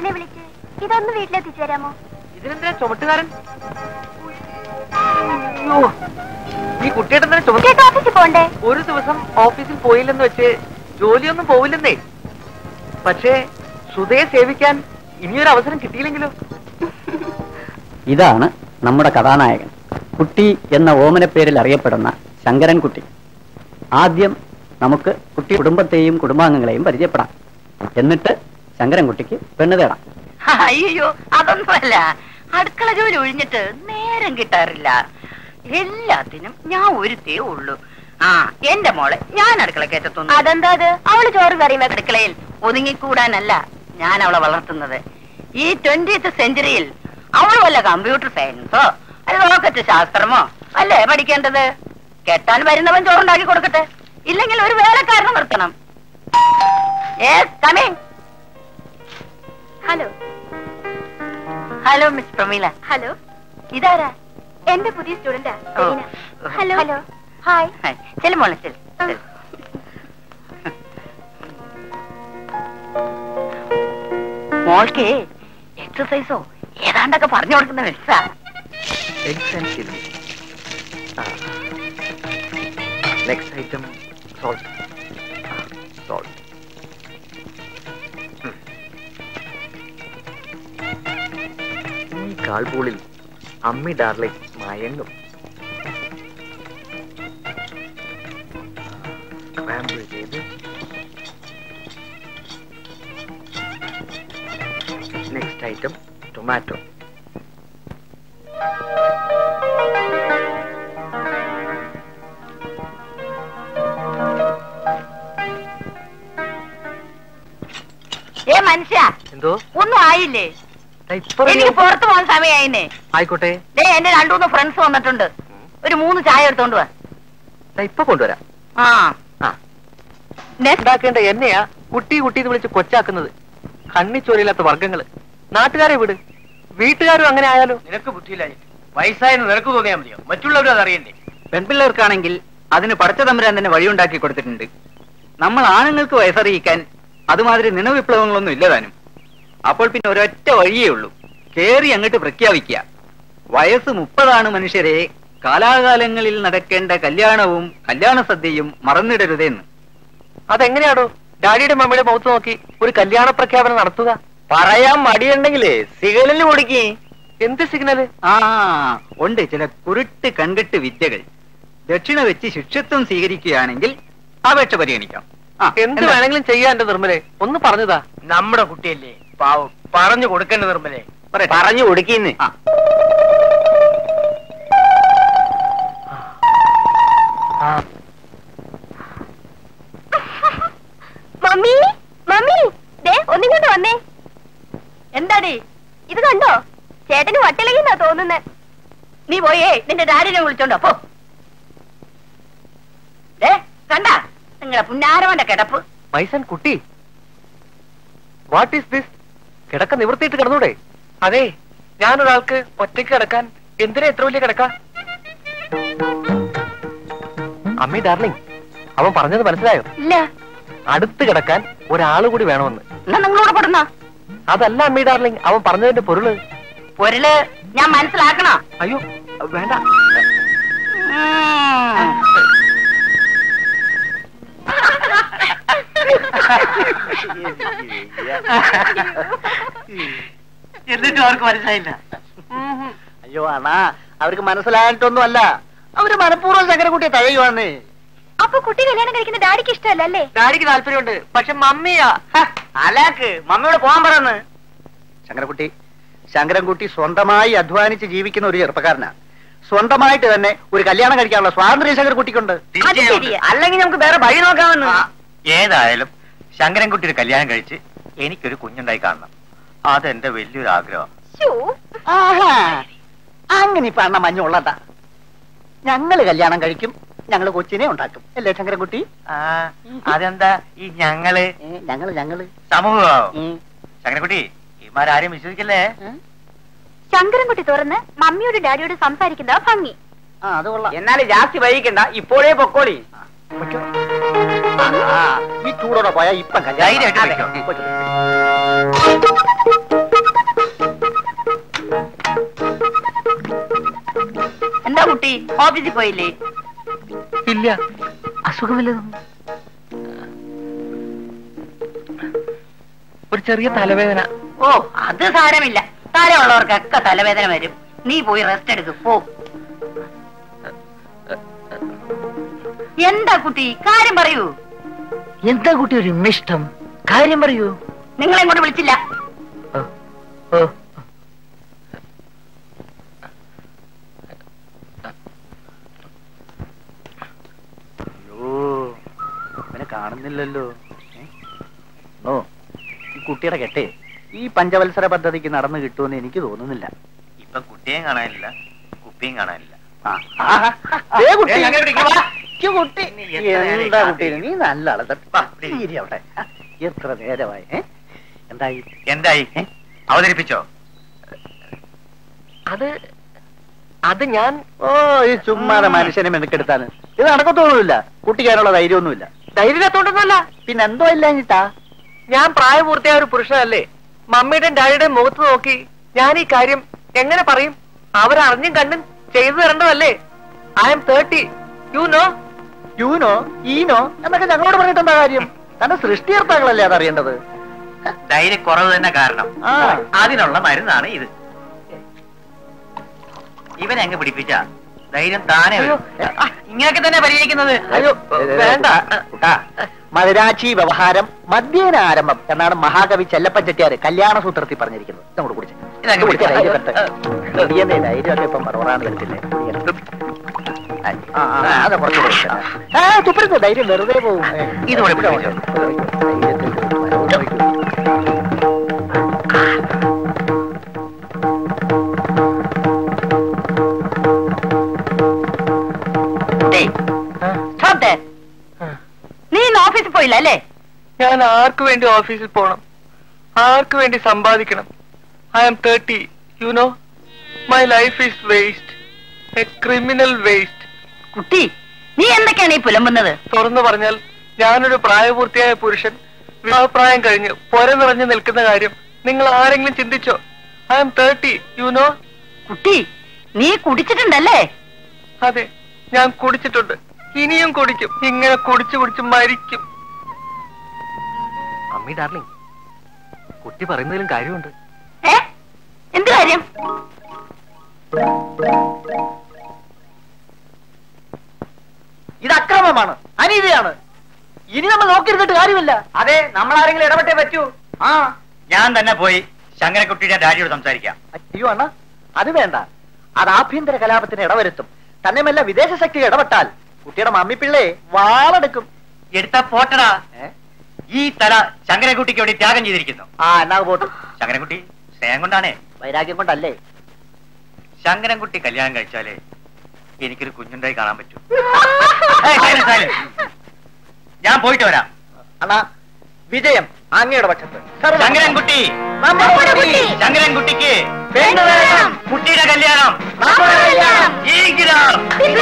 ചുമട്ടുകാരനെ വിളിച്ച് ഇതൊന്ന് വീട്ടിലെത്തിച്ചു തരാമോ ഇതിനെന്തിനാ ചുമട്ടുകാരൻ അയ്യോ, ഈ കുട്ടിയുടെ എന്തിനാ ചുമ ചേട്ടാ ഓഫീസിൽ പോണ്ടേ ഒരു ദിവസം ഓഫീസിൽ പോയില്ലെന്ന് വെച്ച് ജോലിയൊന്നും പോവില്ലെന്നേ പക്ഷേ സുധയെ സേവിക്കാൻ ഇനിയൊരു അവസരം കിട്ടിയില്ലെങ്കിലോ ഇതാണ് നമ്മുടെ കഥാനായകൻ കുട്ടി എന്ന ഓമന പേരിൽ അറിയപ്പെടുന്ന ശങ്കരൻകുട്ടി ആദ്യം നമുക്ക് കുട്ടി കുടുംബത്തെയും കുടുംബാംഗങ്ങളെയും പരിചയപ്പെടാം എന്നിട്ട് ശങ്കരൻകുട്ടിക്ക് പെണ്ണ് തേടാം അയ്യോ അതൊന്നുമല്ല അടുക്കള ജോലി ഒഴിഞ്ഞിട്ട് നേരം കിട്ടാറില്ല എല്ലാത്തിനും ഞാൻ ഒരുത്തേ ഉള്ളൂ ആ എന്റെ മോളെ ഞാൻ അടുക്കള കയറ്റത്തൊന്നും അതെന്താ അത് അവള് ചോറ് കറിയും വെക്കണം അടുക്കളയിൽ ഒതുങ്ങിക്കൂടാനല്ല ഞാൻ അവളെ വളർത്തുന്നത് ഈ ട്വന്റിയത്ത് സെഞ്ചുറിയിൽ അവൾ വല്ല കമ്പ്യൂട്ടർ സയൻസോ അല്ല റോക്കറ്റ് ശാസ്ത്രമോ അല്ലേ പഠിക്കേണ്ടത് കെട്ടാൻ വരുന്നവൻ ചോറുണ്ടാക്കി കൊടുക്കട്ടെ ഇല്ലെങ്കിൽ ഒരു വേലക്കാരനെ നിർത്തണം yes coming hello hello miss Pramila hello ഇതാരാ എന്റെ പുതിയ സ്റ്റുഡന്റാ ഓ. Hello hello hi hi. ചെല്ലു മോളെ ചെല്ലു ചെല്ലു. മോൾക്ക് എക്സസൈസോ ഏതാണ്ടൊക്കെ പറഞ്ഞു കൊടുക്കുന്ന മിസ്സാ eggs and chilli next item salt salt ഈ കാൾപൂളിൽ അമ്മി ഡാർലിംഗ് മയങ്ങും സ്ക്രാമ്പിൾ ചെയ്ത് നെക്സ്റ്റ് ഐറ്റം ടൊമാറ്റോ ഏ മനുഷ്യ എന്തോ ഒന്നും ആയില്ലേ ദാ ഇപ്പൊ ready എനിക്ക് ആവും. പുറത്തു പോകാൻ സമയമായിന്നെ ആയിക്കോട്ടെ ദേ എന്റെ രണ്ടു മൂന്ന് ഫ്രണ്ട്സ് വന്നിട്ടുണ്ട് ഒരു മൂന്ന് ചായ എടുത്തോണ്ട് വാ ദാ ഇപ്പൊ കൊണ്ടുവരാം ആ ആ ഉണ്ടാക്കേണ്ട എന്നെയാ കുട്ടി കുട്ടി എന്ന് വിളിച്ച് കൊച്ചാക്കുന്നത് കണ്ണിച്ചോരില്ലാത്ത വർഗങ്ങള് നാട്ടുകാരെ വിട് വീട്ടുകാരും അങ്ങനെ ആയാലോ നിനക്ക് ബുദ്ധിയില്ല വയസ്സായെന്ന് നിനക്ക് തോന്നിയാൽ മതിയോ മറ്റുള്ളവരും അതറിയണ്ടേ പെൺപിള്ളേർക്കാണെങ്കിൽ അതിന് പടച്ച തമ്പുരാൻ തന്നെ വഴിയുണ്ടാക്കി കൊടുത്തിട്ടുണ്ട് നമ്മൾ ആണുങ്ങൾക്ക് വയസ്സറിയിക്കാൻ അതുമാതിരി നിണവിപ്ലവങ്ങളൊന്നും ഇല്ലതാനും അപ്പോൾ പിന്നെ ഒരൊറ്റ വഴിയേ ഉള്ളൂ കേറി അങ്ങോട്ട് പ്രഖ്യാപിക്കുക വയസ്സ് മുപ്പതാണ് മനുഷ്യരെ കാലാകാലങ്ങളിൽ നടക്കേണ്ട കല്യാണവും കല്യാണ സദ്യയും മറന്നിടരുതെന്ന് അതെങ്ങനെയാണോ ഡാഡിയുടെ മമ്മിയുടെ മുഖത്ത് നോക്കി ഒരു കല്യാണ പ്രഖ്യാപനം നടത്തുക പറയാൻ മടിയുണ്ടെങ്കിലേ സിഗലിൽ കൊടുക്കി എന്ത് സിഗ്നല് ആ ഉണ്ട് ചില കുരുട്ട് കണ്ടിട്ട് വിദ്യകൾ ദക്ഷിണ വെച്ച് ശിക്ഷത്വം സ്വീകരിക്കുകയാണെങ്കിൽ അപേക്ഷ പരിഗണിക്കാം ആ, എന്ത് എന്താ? വേണമെങ്കിലും ചെയ്യാൻ എന്റെ നിർമ്മലെ ഒന്ന് പറഞ്ഞതാ നമ്മുടെ കുട്ടിയല്ലേ പാവം പറഞ്ഞു കൊടുക്കേണ്ട നിർമ്മലേ പറയട്ടെ. പറഞ്ഞു കൊടുക്കിന്ന് ആ. മമ്മി മമ്മി ദേ ഒന്നിങ്ങോട്ട് വന്നേ എന്താടി ഇത് കണ്ടോ ചേട്ടന് വട്ടിളകിന്നാ തോന്നുന്നത് നീ പോയേ നിന്റെ ഡാഡിനെ വിളിച്ചോണ്ടോ പോ ദേ കണ്ട നിങ്ങളെ പുന്നാരവന്റെ കിടപ്പ് മൈസൻ കുട്ടി വാട്ട് ഈസ് ദിസ് കിടക്ക നിവർത്തിയിട്ട് കിടന്നൂടെ അതെ ഞാനൊരാൾക്ക് ഒറ്റയ്ക്ക് കിടക്കാൻ എന്തിനാ എത്ര വലിയ കിടക്ക അമ്മി ഡാർലിംഗ് അവൻ പറഞ്ഞത് മനസ്സിലായോ ഇല്ല അടുത്ത് കിടക്കാൻ ഒരാൾ കൂടി വേണമെന്ന് എന്നാ നിങ്ങളോട് പെടുന്ന അതല്ല അമ്മി ഡാർലിംഗ് അവൻ പറഞ്ഞതിന്റെ പൊരുള് പൊരുള് ഞാൻ മനസ്സിലാക്കണോ അയ്യോ വേണ്ട ഉം. എന്നിട്ടും അവർക്ക് മനസ്സിലായില്ല അയ്യോ അണ്ണാ അവർക്ക് മനസ്സിലായിട്ടൊന്നും അല്ല അവര് മനഃപൂർവ്വം ശങ്കരക്കുട്ടിയെ തഴയുവാന്നേ അപ്പൊ കുട്ടി കല്യാണം കഴിക്കുന്ന ഡാഡിക്ക് ഇഷ്ടമല്ല അല്ലേ ഡാഡിക്ക് താല്പര്യമുണ്ട് പക്ഷെ മമ്മിയാ അലാക്ക് മമ്മിയോട് പോകാൻ പറയുന്നു ശങ്കരൻകുട്ടി ശങ്കരൻകുട്ടി സ്വന്തമായി അധ്വാനിച്ച് ജീവിക്കുന്ന ഒരു ചെറുപ്പക്കാരനാ സ്വന്തമായിട്ട് തന്നെ ഒരു കല്യാണം കഴിക്കാനുള്ള സ്വാതന്ത്ര്യം ശങ്കരൻകുട്ടിക്കുണ്ട് അത് ശരിയാ. അല്ലെങ്കിൽ നമുക്ക് വേറെ വഴി നോക്കാമെന്ന് ഏതായാലും ശങ്കരൻകുട്ടി ഒരു കല്യാണം കഴിച്ച് എനിക്കൊരു കുഞ്ഞുണ്ടായി കാണണം അതെന്റെ വലിയൊരു ആഗ്രഹം ശ്ശോ. ആഹാ അങ്ങനെ ഇപ്പൊ അണ്ണ മഞ്ഞുള്ളതാ ഞങ്ങള് കല്യാണം കഴിക്കും ഞങ്ങള് കൊച്ചിനെ ഉണ്ടാക്കും അല്ലേ ശങ്കരൻകുട്ടി ആ അതെന്താ ഈ ഞങ്ങള് ഏ, ഞങ്ങള് ഞങ്ങള് സമൂഹമാവും ഉം. ശങ്കരൻകുട്ടി ഇമാരാരും വിശ്വസിക്കല്ലേ ശങ്കരൻകുട്ടി തുറന്ന് മമ്മിയോട് ഡാഡിയോട് സംസാരിക്കുന്ന ഭംഗി ആ അത് കൊള്ളാം എന്നാലും ജാസ്തി വൈകിക്കണ്ട ഇപ്പോഴേ പൊക്കോളി ആ, ഈ ചൂടോടെ പോയാ ഇപ്പം കല്യാണം ധൈര്യമായിട്ട് അതെ. വെക്കോ. പൊയ്ക്കോ. കുട്ടി ഓഫീസിൽ പോയില്ലേ ഇല്ല അസുഖമില്ലതും ഒരു ചെറിയ തലവേദന ഓ അത് സാരമില്ല തലമുള്ളവർക്കൊക്കെ തലവേദന വരും നീ പോയി റെസ്റ്റ് എടുക്ക് പോ എന്താ കുട്ടി കാര്യം പറയൂ എന്താ കുട്ടി ഒരു ഇഷ്ടം കാര്യം പറയൂ നിങ്ങളെ കൊണ്ട് വിളിച്ചില്ല ഓ അയ്യോ അവനെ കാണുന്നില്ലല്ലോ ഏ? ഓ ഈ കുട്ടിയുടെ കെട്ടേ ഈ പഞ്ചവത്സര പദ്ധതിക്ക് നടന്നു കിട്ടുമെന്ന് എനിക്ക് തോന്നുന്നില്ല ഇപ്പൊ കുട്ടിയെയും കാണാനില്ല കുപ്പിയും കാണാനില്ല ആ. ആഹാ. ദേ കുട്ടി. ഏ, അങ്ങനെ പിടിക്ക്, വാ. ഈ കുട്ടി നീ എത്ര നേരം എന്താ ഈ കുട്ടി കാത്തിരിക്കുന്നു? നീ നല്ല ആള് വാ, ഇവിടെ ഇരി. ഇരി അവിടെ എത്ര നേരമായി ഏ? എന്തായി എന്തായി ഏ? അവതരിപ്പിച്ചോ അത് അത് ഞാൻ ഓ ഈ ചുമ്മാതെ മനുഷ്യനെ മെനക്കെടുത്താണ് ഇത് നടക്കത്തോന്നുമില്ല കുട്ടിക്കാനുള്ള ധൈര്യമൊന്നുമില്ല ധൈര്യത്തോണ്ടൊന്നുമല്ല പിന്നെ എന്തോ ഇല്ലാഞ്ഞിട്ടാ ഞാൻ പ്രായപൂർത്തിയായ ഒരു പുരുഷനല്ലേ മമ്മിയുടെയും ഡാഡിയുടെയും മുഖത്ത് നോക്കി ഞാൻ ഈ കാര്യം എങ്ങനെ പറയും അവരറിഞ്ഞും കണ്ടും ചെയ്തു തരേണ്ടതല്ലേ I'm thirty you know you know ഈനോ എന്നൊക്കെ ഞങ്ങളോട് പറഞ്ഞിട്ട് എന്താ കാര്യം തന്റെ സൃഷ്ടികർത്താക്കളല്ലേ അതറിയേണ്ടത് ധൈര്യക്കുറവ് തന്നെ കാരണം ആ അതിനുള്ള മരുന്നാണ് ഇത് ഇവനെ അങ്ങ് പിടിപ്പിച്ച ധൈര്യം താനെ വരും. ആ, ഇങ്ങനെയൊക്കെ തന്നെ പരിഹരിക്കുന്നത് അയ്യോ വേണ്ട കുട്ടാ, മധുരാച്ചി വ്യവഹാരം മദ്യേന ആരംഭം എന്നാണ് മഹാകവി ചെല്ലപ്പൻ ചെട്ടിയാർ കല്യാണ സൂത്രത്തിൽ പറഞ്ഞിരിക്കുന്നത് ഇതങ്ങോട്ട് കുടിച്ചേ ഇതങ്ങ് കുടിച്ചേ, കുടിച്ചേ. ധൈര്യം വരട്ടെ. കുടിയെന്നേ, ധൈര്യമൊക്കെ ഇപ്പം പറവറാന്ന് വരത്തില്ലേ ആ, ആ, ആ, അത് കുറച്ച് കുടിച്ചേ. ആ തുപ്പരുത് ധൈര്യം വെറുതെ പോകും ഏ, ഇത് കൂടെ പിടിച്ചോ. ധൈര്യത്തിൽ വരവ് വയ്ക്കൂ. ഡേയ്, stop there. നീ ഇന്ന് ഓഫീസിൽ പോയില്ല അല്ലേ ഞാൻ ആർക്ക് വേണ്ടി ഓഫീസിൽ പോകണം ആർക്ക് വേണ്ടി സമ്പാദിക്കണം I'm thirty you know my life is waste a criminal waste കുട്ടി നീ എന്തൊക്കെയാണ് ഈ പുലമ്പുന്നത് തുറന്നു പറഞ്ഞാൽ ഞാനൊരു പ്രായപൂർത്തിയായ പുരുഷൻ വിവാഹപ്രായം കഴിഞ്ഞ് പൊര നിറഞ്ഞു നിൽക്കുന്ന കാര്യം നിങ്ങൾ ആരെങ്കിലും ചിന്തിച്ചോ I'm thirty you know കുട്ടി നീ കുടിച്ചിട്ടുണ്ടല്ലേ അതെ ഞാൻ കുടിച്ചിട്ടുണ്ട് ഇനിയും കുടിക്കും ഇങ്ങനെ കുടിച്ചു കുടിച്ച് മരിക്കും അമ്മി ഡാർലിംഗ് കുട്ടി പറയുന്നതിലും കാര്യമുണ്ട് ഏ എന്ത് കാര്യം ഇത് അക്രമമാണ് അനീതിയാണ് ഇനി നമ്മൾ നോക്കിയിരുന്നിട്ട് കാര്യമില്ല അതെ നമ്മൾ ആരെങ്കിലും ഇടപെട്ടേ പറ്റൂ ആ ഞാൻ തന്നെ പോയി ശങ്കരക്കുട്ടിയുടെ ഡാഡിയോട് സംസാരിക്കാം അയ്യോ അണ്ണ അത് വേണ്ട അത് ആഭ്യന്തര കലാപത്തിന് ഇടവരുത്തും തന്നെയുമല്ല വിദേശ ശക്തി ഇടപെട്ടാൽ കുട്ടിയുടെ മമ്മിപ്പിള്ളയെ വാളെടുക്കും എടുത്ത പോട്ടടാ ഏ? ഈ തല ശങ്കരൻകുട്ടിക്ക് വേണ്ടി ത്യാഗം ചെയ്തിരിക്കുന്നു ആ എന്നാ പോട്ടു ശങ്കരൻകുട്ടി സ്നേഹം കൊണ്ടാണേ വൈരാഗ്യം കൊണ്ടല്ലേ ശങ്കരൻകുട്ടി കല്യാണം കഴിച്ചാലേ എനിക്കൊരു കുഞ്ഞുണ്ടായി കാണാൻ പറ്റൂ ഏയ്, silence, silence. ഞാൻ പോയിട്ട് വരാം അണ്ണാ വിജയം അങ്ങയുടെ പക്ഷത്ത് ശങ്കരൻകുട്ടി നമ്മുടെ കുട്ടി. ശങ്കരൻകുട്ടിക്ക് വേണ്ടത് കുട്ടിയുടെ കല്യാണം നമ്മുടെ കല്യാണം. ജയിക്കണം.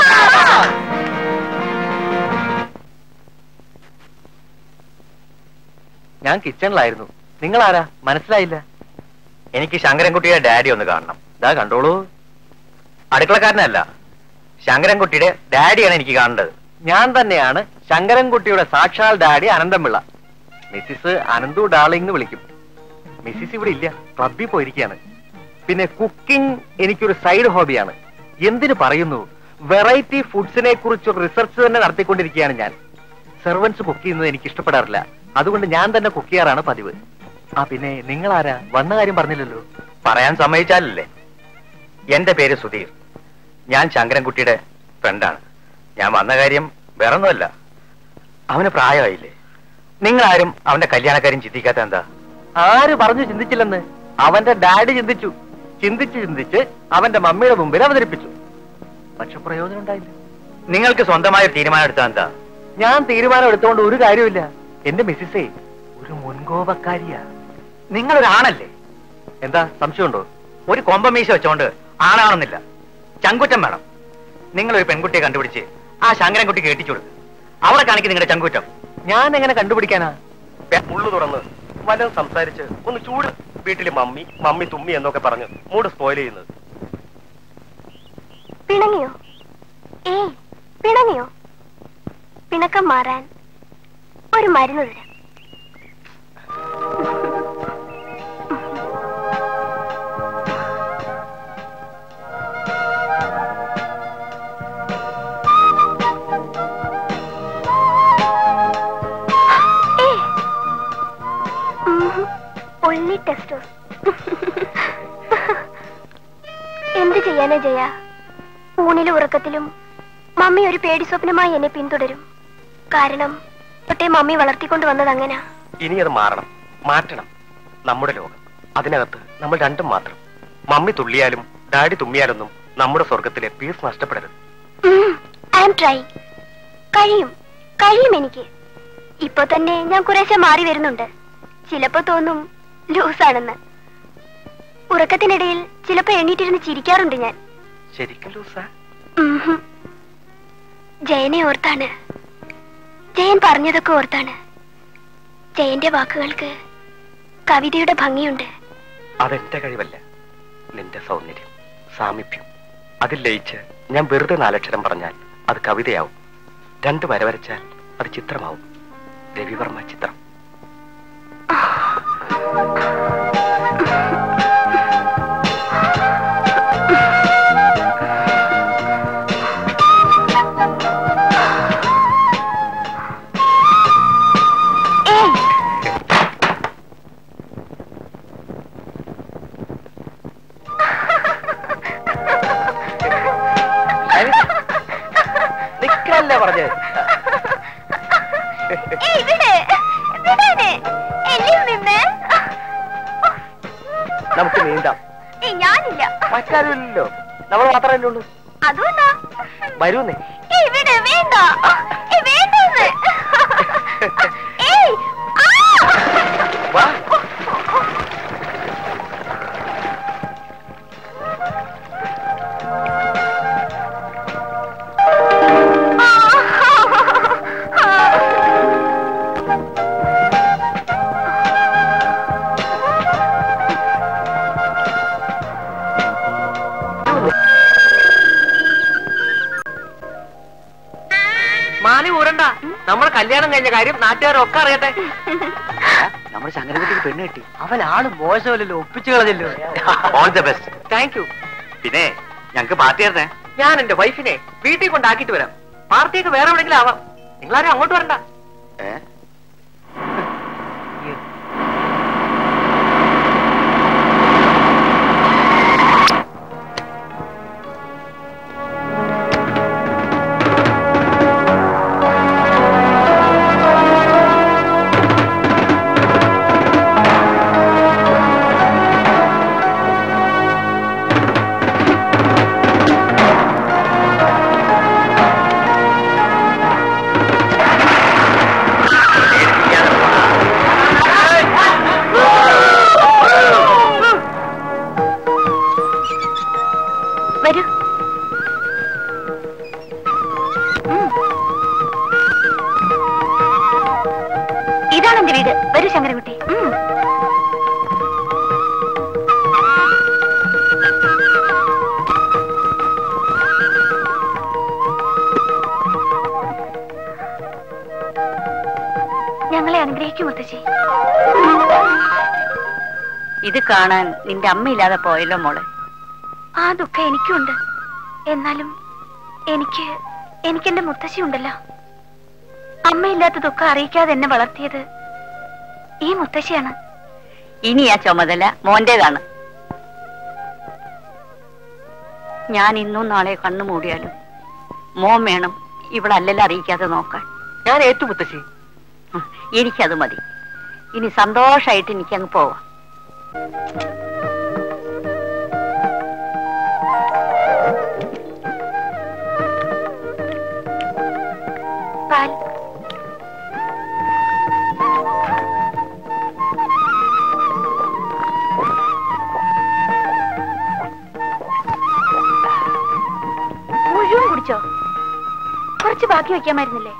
ഞാൻ കിച്ചണിലായിരുന്നു നിങ്ങൾ ആരാ മനസ്സിലായില്ല എനിക്ക് ശങ്കരൻകുട്ടിയുടെ ഡാഡി ഒന്ന് കാണണം ഇതാ കണ്ടോളൂ അടുക്കളക്കാരനല്ല ശങ്കരൻകുട്ടിയുടെ ഡാഡിയാണ് എനിക്ക് കാണേണ്ടത് ഞാൻ തന്നെയാണ് ശങ്കരൻകുട്ടിയുടെ സാക്ഷാൽ daddy Ananthampilla Mrs Ananthu darling എന്ന് വിളിക്കും മിസ്സിസ് ഇവിടെ ഇല്ല ക്ലബിൽ പോയിരിക്കുകയാണ് പിന്നെ കുക്കിംഗ് എനിക്കൊരു സൈഡ് ഹോബിയാണ് എന്തിനു പറയുന്നു വെറൈറ്റി ഫുഡ്സിനെ കുറിച്ച് റിസർച്ച് തന്നെ നടത്തിക്കൊണ്ടിരിക്കുകയാണ് ഞാൻ സെർവൻസ് കുക്ക് ചെയ്യുന്നത് എനിക്ക് ഇഷ്ടപ്പെടാറില്ല അതുകൊണ്ട് ഞാൻ തന്നെ കുക്ക് ചെയ്യാറാണ് പതിവ് ആ പിന്നെ നിങ്ങൾ ആരാ വന്ന കാര്യം പറഞ്ഞില്ലല്ലോ പറയാൻ സമ്മതിച്ചാലല്ലേ എന്റെ പേര് സുധീർ ഞാൻ ശങ്കരൻകുട്ടിയുടെ ഫ്രണ്ടാണ് ഞാൻ വന്ന കാര്യം വേറൊന്നുമല്ല അവന് പ്രായമായില്ലേ നിങ്ങളാരും അവന്റെ കല്യാണക്കാര്യം ചിന്തിക്കാത്ത എന്താ ആര് പറഞ്ഞു ചിന്തിച്ചില്ലെന്ന് അവന്റെ ഡാഡി ചിന്തിച്ചു ചിന്തിച്ച് ചിന്തിച്ച് അവന്റെ മമ്മിയുടെ മുമ്പിൽ അവതരിപ്പിച്ചു പക്ഷെ പ്രയോജനം ഉണ്ടായില്ല നിങ്ങൾക്ക് സ്വന്തമായ ഒരു തീരുമാനം എടുത്താൽ എന്താ ഞാൻ തീരുമാനം എടുത്തുകൊണ്ട് ഒരു കാര്യമില്ല എന്റെ മിസ്സിസേ ഒരു മുൻകോപക്കാരിയാ നിങ്ങളൊരാണല്ലേ എന്താ സംശയമുണ്ടോ ഒരു കൊമ്പമീശ വെച്ചോണ്ട് ആണാണെന്നില്ല ചങ്കുറ്റം വേണം നിങ്ങളൊരു പെൺകുട്ടിയെ കണ്ടുപിടിച്ച് ആ ശങ്കരൻകുട്ടി കെട്ടിച്ചു കൊടുക്കും അവിടെ കാണിക്കും നിങ്ങളുടെ ചങ്കുറ്റം ഞാൻ എങ്ങനെ കണ്ടുപിടിക്കാനാ ഉള്ളു തുറന്ന് വല്ലതും സംസാരിച്ച് ഒന്ന് ചൂട് വീട്ടില് മമ്മി മമ്മി തുമ്മി എന്നൊക്കെ പറഞ്ഞ് മൂഡ് സ്പോയിൽ ചെയ്യുന്നത് പിണങ്ങിയോ ഏയ് പിണങ്ങിയോ പിണക്കം മാറാൻ ഒരു മരുന്ന് തരാം ഏയ്. ഉം. only testos. എന്ത് ചെയ്യാനാ ജയ ഊണിലും ഉറക്കത്തിലും മമ്മി ഒരു പേടി സ്വപ്നമായി എന്നെ പിന്തുടരും കാരണം തൊട്ടേ മമ്മി വളർത്തിക്കൊണ്ട് വന്നത് അങ്ങനെ ഇനി അത് മാറണം മാറ്റണം നമ്മുടെ ലോകം അതിനകത്ത് നമ്മൾ രണ്ടും മാത്രം മമ്മി തുള്ളിയാലും ഡാഡി തുമ്മിയാലൊന്നും നമ്മുടെ സ്വർഗത്തിലെ പീസ് നഷ്ടപ്പെടരുത് ഐ ആം ട്രൈ കഴിയും കഴിയും എനിക്ക് ഇപ്പൊ തന്നെ ഞാൻ കുറേശ്ശെ മാറി വരുന്നുണ്ട് ചിലപ്പോ തോന്നും ലൂസാണെന്ന് ഉറക്കത്തിനിടയിൽ ചിലപ്പോ എണീറ്റിരുന്ന് ചിരിക്കാറുണ്ട് ഞാൻ ശരിക്കും ലൂസാ ഉംഹും. ജയനെ ഓർത്താണ് ജയൻ പറഞ്ഞതൊക്കെ ഓർത്താണ് ജയന്റെ വാക്കുകൾക്ക് കവിതയുടെ ഭംഗിയുണ്ട് അതെന്റെ കഴിവല്ല നിന്റെ സൗന്ദര്യം സാമീപ്യം അതിൽ ലയിച്ച് ഞാൻ വെറുതെ നാലക്ഷരം പറഞ്ഞാൽ അത് കവിതയാവും രണ്ട് വര വരച്ചാൽ അത് ചിത്രമാവും രവിവർമ്മ ചിത്രം ഏയ് നിക്കല്ലേ പറഞ്ഞത് ഏയ് വിട് വിടാനെ എല്ലാം നിന്ന് നമുക്ക് നീന്താം ഏയ് ഞാനില്ല മറ്റാരുമില്ലല്ലോ നമ്മൾ മാത്രമല്ലേ ഉള്ളൂ അതുകൊണ്ടാ വരൂന്നേ ഏയ് വിട് വേണ്ട ഏയ് വേണ്ടെന്ന് ഏയ് ആ വാ മാലി ഊരണ്ട നമ്മളെ കല്യാണം കഴിഞ്ഞ കാര്യം നാട്ടുകാരൊക്കെ അറിയട്ടെ നമ്മുടെ ശങ്കരകുട്ടിക്ക് പെണ്ണ് കിട്ടി അവൻ ആള് മോശമല്ലല്ലോ ഒപ്പിച്ചു കളഞ്ഞല്ലോ all the best thank you പിന്നെ ഞങ്ങക്ക് പാർട്ടി തരണേ ഞാൻ എന്റെ വൈഫിനെ വീട്ടിൽ കൊണ്ടാക്കിട്ട് വരാം പാർട്ടിയൊക്കെ വേറെ എവിടെയെങ്കിലും ആവാം നിങ്ങളാരും അങ്ങോട്ട് വരണ്ട ഏ വരൂ ഉം. ഇതാണ് എന്റെ വീട് വരൂ ശങ്കരകുട്ടി ഉം. ഞങ്ങളെ അനുഗ്രഹിക്കും മുത്തശ്ശി ഇത് കാണാൻ നിന്റെ അമ്മയില്ലാതെ പോയല്ലോ മോളെ ആ ദുഃഖം എനിക്കുണ്ട് എന്നാലും എനിക്ക് എനിക്കെന്റെ മുത്തശ്ശി ഉണ്ടല്ലോ അമ്മയില്ലാത്ത ദുഃഖം അറിയിക്കാതെ എന്നെ വളർത്തിയത് ഈ മുത്തശ്ശിയാണ് ഇനി ആ ചുമതല മോന്റേതാണ് ഞാൻ ഇന്നും നാളെ കണ്ണു മൂടിയാലും മോൻ വേണം ഇവളല്ലല്ല അറിയിക്കാതെ നോക്കാൻ ഞാൻ ഏറ്റു മുത്തശ്ശി ഉം, എനിക്കത് മതി ഇനി സന്തോഷായിട്ട് എനിക്കങ്ങ് പോവാം പാൽ മുഴുവൻ കുടിച്ചോ കുറച്ച് ബാക്കി വെക്കാമായിരുന്നില്ലേ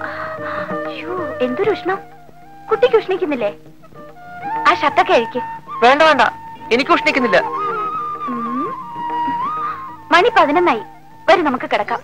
അയ്യോ, എന്തൊരു ഉഷ്ണം കുട്ടിക്ക് ഉഷ്ണിക്കുന്നില്ലേ ആ ഷർട്ടൊക്കെ അഴിക്ക് വേണ്ട വേണ്ട എനിക്ക് ഉഷ്ണിക്കുന്നില്ല ഉം. മണി പതിനൊന്നായി വരും നമുക്ക് കിടക്കാം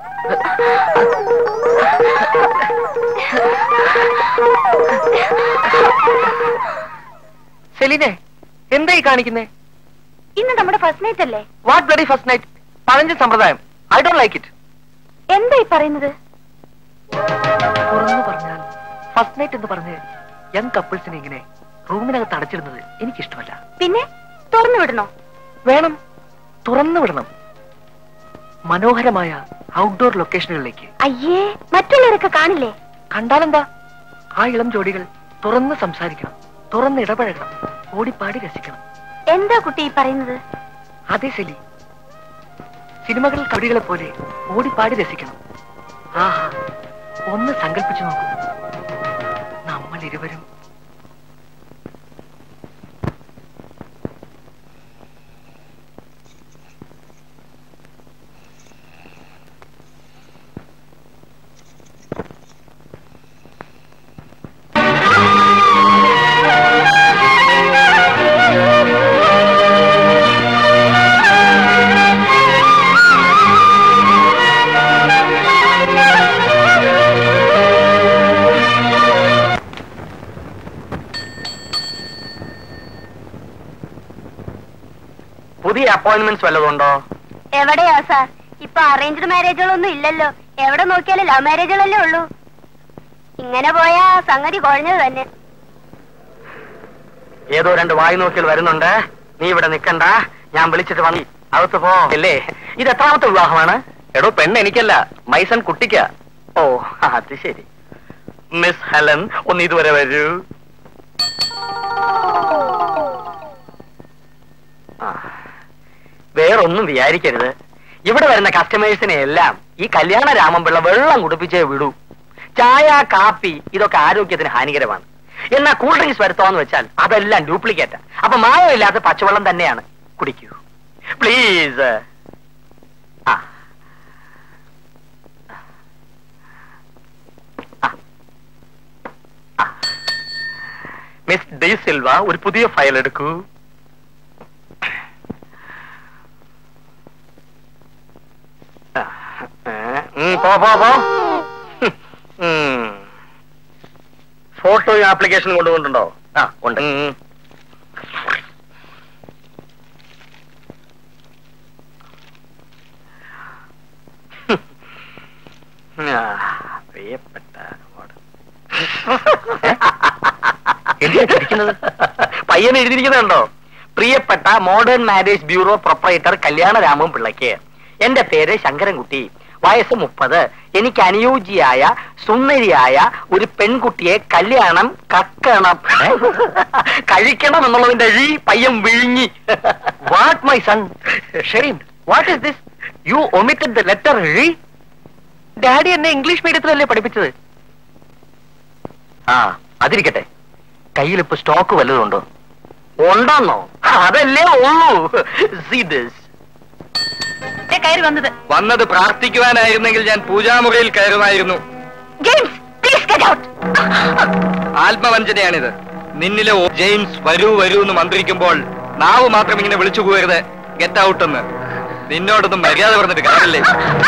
സെലീനെ എന്തായി കാണിക്കുന്നേ ഇന്ന് നമ്മുടെ ഫസ്റ്റ് നൈറ്റ് അല്ലേ വാട്ട് ബ്ലഡി ഫസ്റ്റ് നൈറ്റ് പഴഞ്ചൻ സമ്പ്രദായം ഐ ഡോണ്ട് ലൈക്ക് ഇറ്റ് എന്തായി പറയുന്നത് തുറന്നു പറഞ്ഞാൽ ഫസ്റ്റ് നൈറ്റ് എന്ന് പറഞ്ഞ് യങ് കപ്പിൾസിനെ ഇങ്ങനെ റൂമിനകത്ത് അടച്ചിടുന്നത് എനിക്കിഷ്ടമല്ല പിന്നെ തുറന്നു വിടണോ വേണം തുറന്നു വിടണം മനോഹരമായ ഔട്ട്ഡോർ ലൊക്കേഷനുകളിലേക്ക് അയ്യേ മറ്റുള്ളവരൊക്കെ കാണില്ലേ കണ്ടാലെന്താ ആ ഇളം ജോഡികൾ തുറന്ന് സംസാരിക്കണം തുറന്ന് ഇടപഴകണം ഓടിപ്പാടി രസിക്കണം എന്താ കുട്ടി ഈ പറയുന്നത് അതെ സെലി സിനിമകളിൽ കവിടികളെ പോലെ ഓടിപ്പാടി രസിക്കണം ആഹാ ഒന്ന് സങ്കല്പിച്ചു നോക്കൂ നമ്മൾ ഇരുവരും പുതിയ അപ്പോയിന്റ്മെന്റ്സ് വല്ലതുണ്ടോ എവിടെയാ സാർ ഇപ്പൊ അറേഞ്ച്ഡ് മാരേജുകളൊന്നും ഇല്ലല്ലോ എവിടെ നോക്കിയാലും ലവ് മാരേജുകളല്ലേ ഉള്ളൂ ഇങ്ങനെ പോയാ സംഗതി കുഴഞ്ഞത് തന്നെ ഏതോ രണ്ട് വായി നോക്കികൾ വരുന്നുണ്ട് നീ ഇവിടെ നിക്കണ്ട ഞാൻ വിളിച്ചിട്ട് വന്നി അകത്ത് പോ അല്ലേ ഇത് എത്രാമത്തെ വിവാഹമാണ് എടോ പെണ്ണ് എനിക്കല്ല മൈസൺ കുട്ടിക്ക ഓ അത് ശരി മിസ് ഹെലൻ ഒന്ന് ഇതുവരെ വരൂ ആ, വേറൊന്നും വിചാരിക്കരുത് ഇവിടെ വരുന്ന കസ്റ്റമേഴ്സിനെ എല്ലാം ഈ കല്യാണ രാമൻപിള്ള വെള്ളം കുടിപ്പിച്ചേ വിടൂ ചായ കാപ്പി ഇതൊക്കെ ആരോഗ്യത്തിന് ഹാനികരമാണ് എന്നാ കൂൾ ഡ്രിങ്ക്സ് വരുത്തോന്ന് വെച്ചാൽ അതെല്ലാം ഡ്യൂപ്ലിക്കേറ്റ് അപ്പൊ മായമില്ലാത്ത പച്ചവെള്ളം തന്നെയാണ് കുടിക്കൂ പ്ലീസ് ആ മിസ് ഡി സിൽവ ഒരു പുതിയ ഫയൽ എടുക്കൂ ആ, ഉം, പോ പോ പോ ഉം. ഫോട്ടോയും ആപ്ലിക്കേഷനും കൊണ്ടുകൊണ്ടുണ്ടോ ആ ഉണ്ട് ഉം. ആ, പ്രിയപ്പെട്ട മോഡൽ. എന്തിനാ ചിരിക്കുന്നത്? പയ്യൻ എഴുതിയിരിക്കുന്നുണ്ടോ പ്രിയപ്പെട്ട modern marriage bureau proprietor Kalyanaraman പിള്ളയ്ക്ക് എന്റെ പേര് ശങ്കരൻകുട്ടി വയസ്സ് മുപ്പത് എനിക്ക് അനുയോജ്യയായ സുന്ദരിയായ ഒരു പെൺകുട്ടിയെ കല്യാണം കക്കണം കഴിക്കണം എന്നുള്ളതിന്റെ ഈ പയ്യൻ വിഴുങ്ങി what my son shame what is this you omitted the letter daddy എന്നെ ഇംഗ്ലീഷ് മീഡിയത്തിലല്ലേ പഠിപ്പിച്ചത് ആ അതിരിക്കട്ടെ കയ്യിൽ ഇപ്പൊ സ്റ്റോക്ക് വല്ലതുണ്ടോ ഉണ്ടെന്നോ അതല്ലേ ഉള്ളൂ See this. കയറി വന്നത് വന്നത് പ്രാർത്ഥിക്കുവാനായിരുന്നെങ്കിൽ ഞാൻ പൂജാമുറിയിൽ കയറുമായിരുന്നു ജെയിംസ് പ്ലീസ് ഗെറ്റ് ഔട്ട് ആത്മവഞ്ചനയാണിത് നിന്നിലെ ഓ- ജെയിംസ് വരൂ വരൂ എന്ന് മന്ത്രിക്കുമ്പോൾ നാവ് മാത്രം ഇങ്ങനെ വിളിച്ചു പോകരുത് ഗെറ്റ് ഔട്ട് എന്ന് നിന്നോടൊന്നും മര്യാദ പറഞ്ഞിട്ട് കാര്യമില്ലേ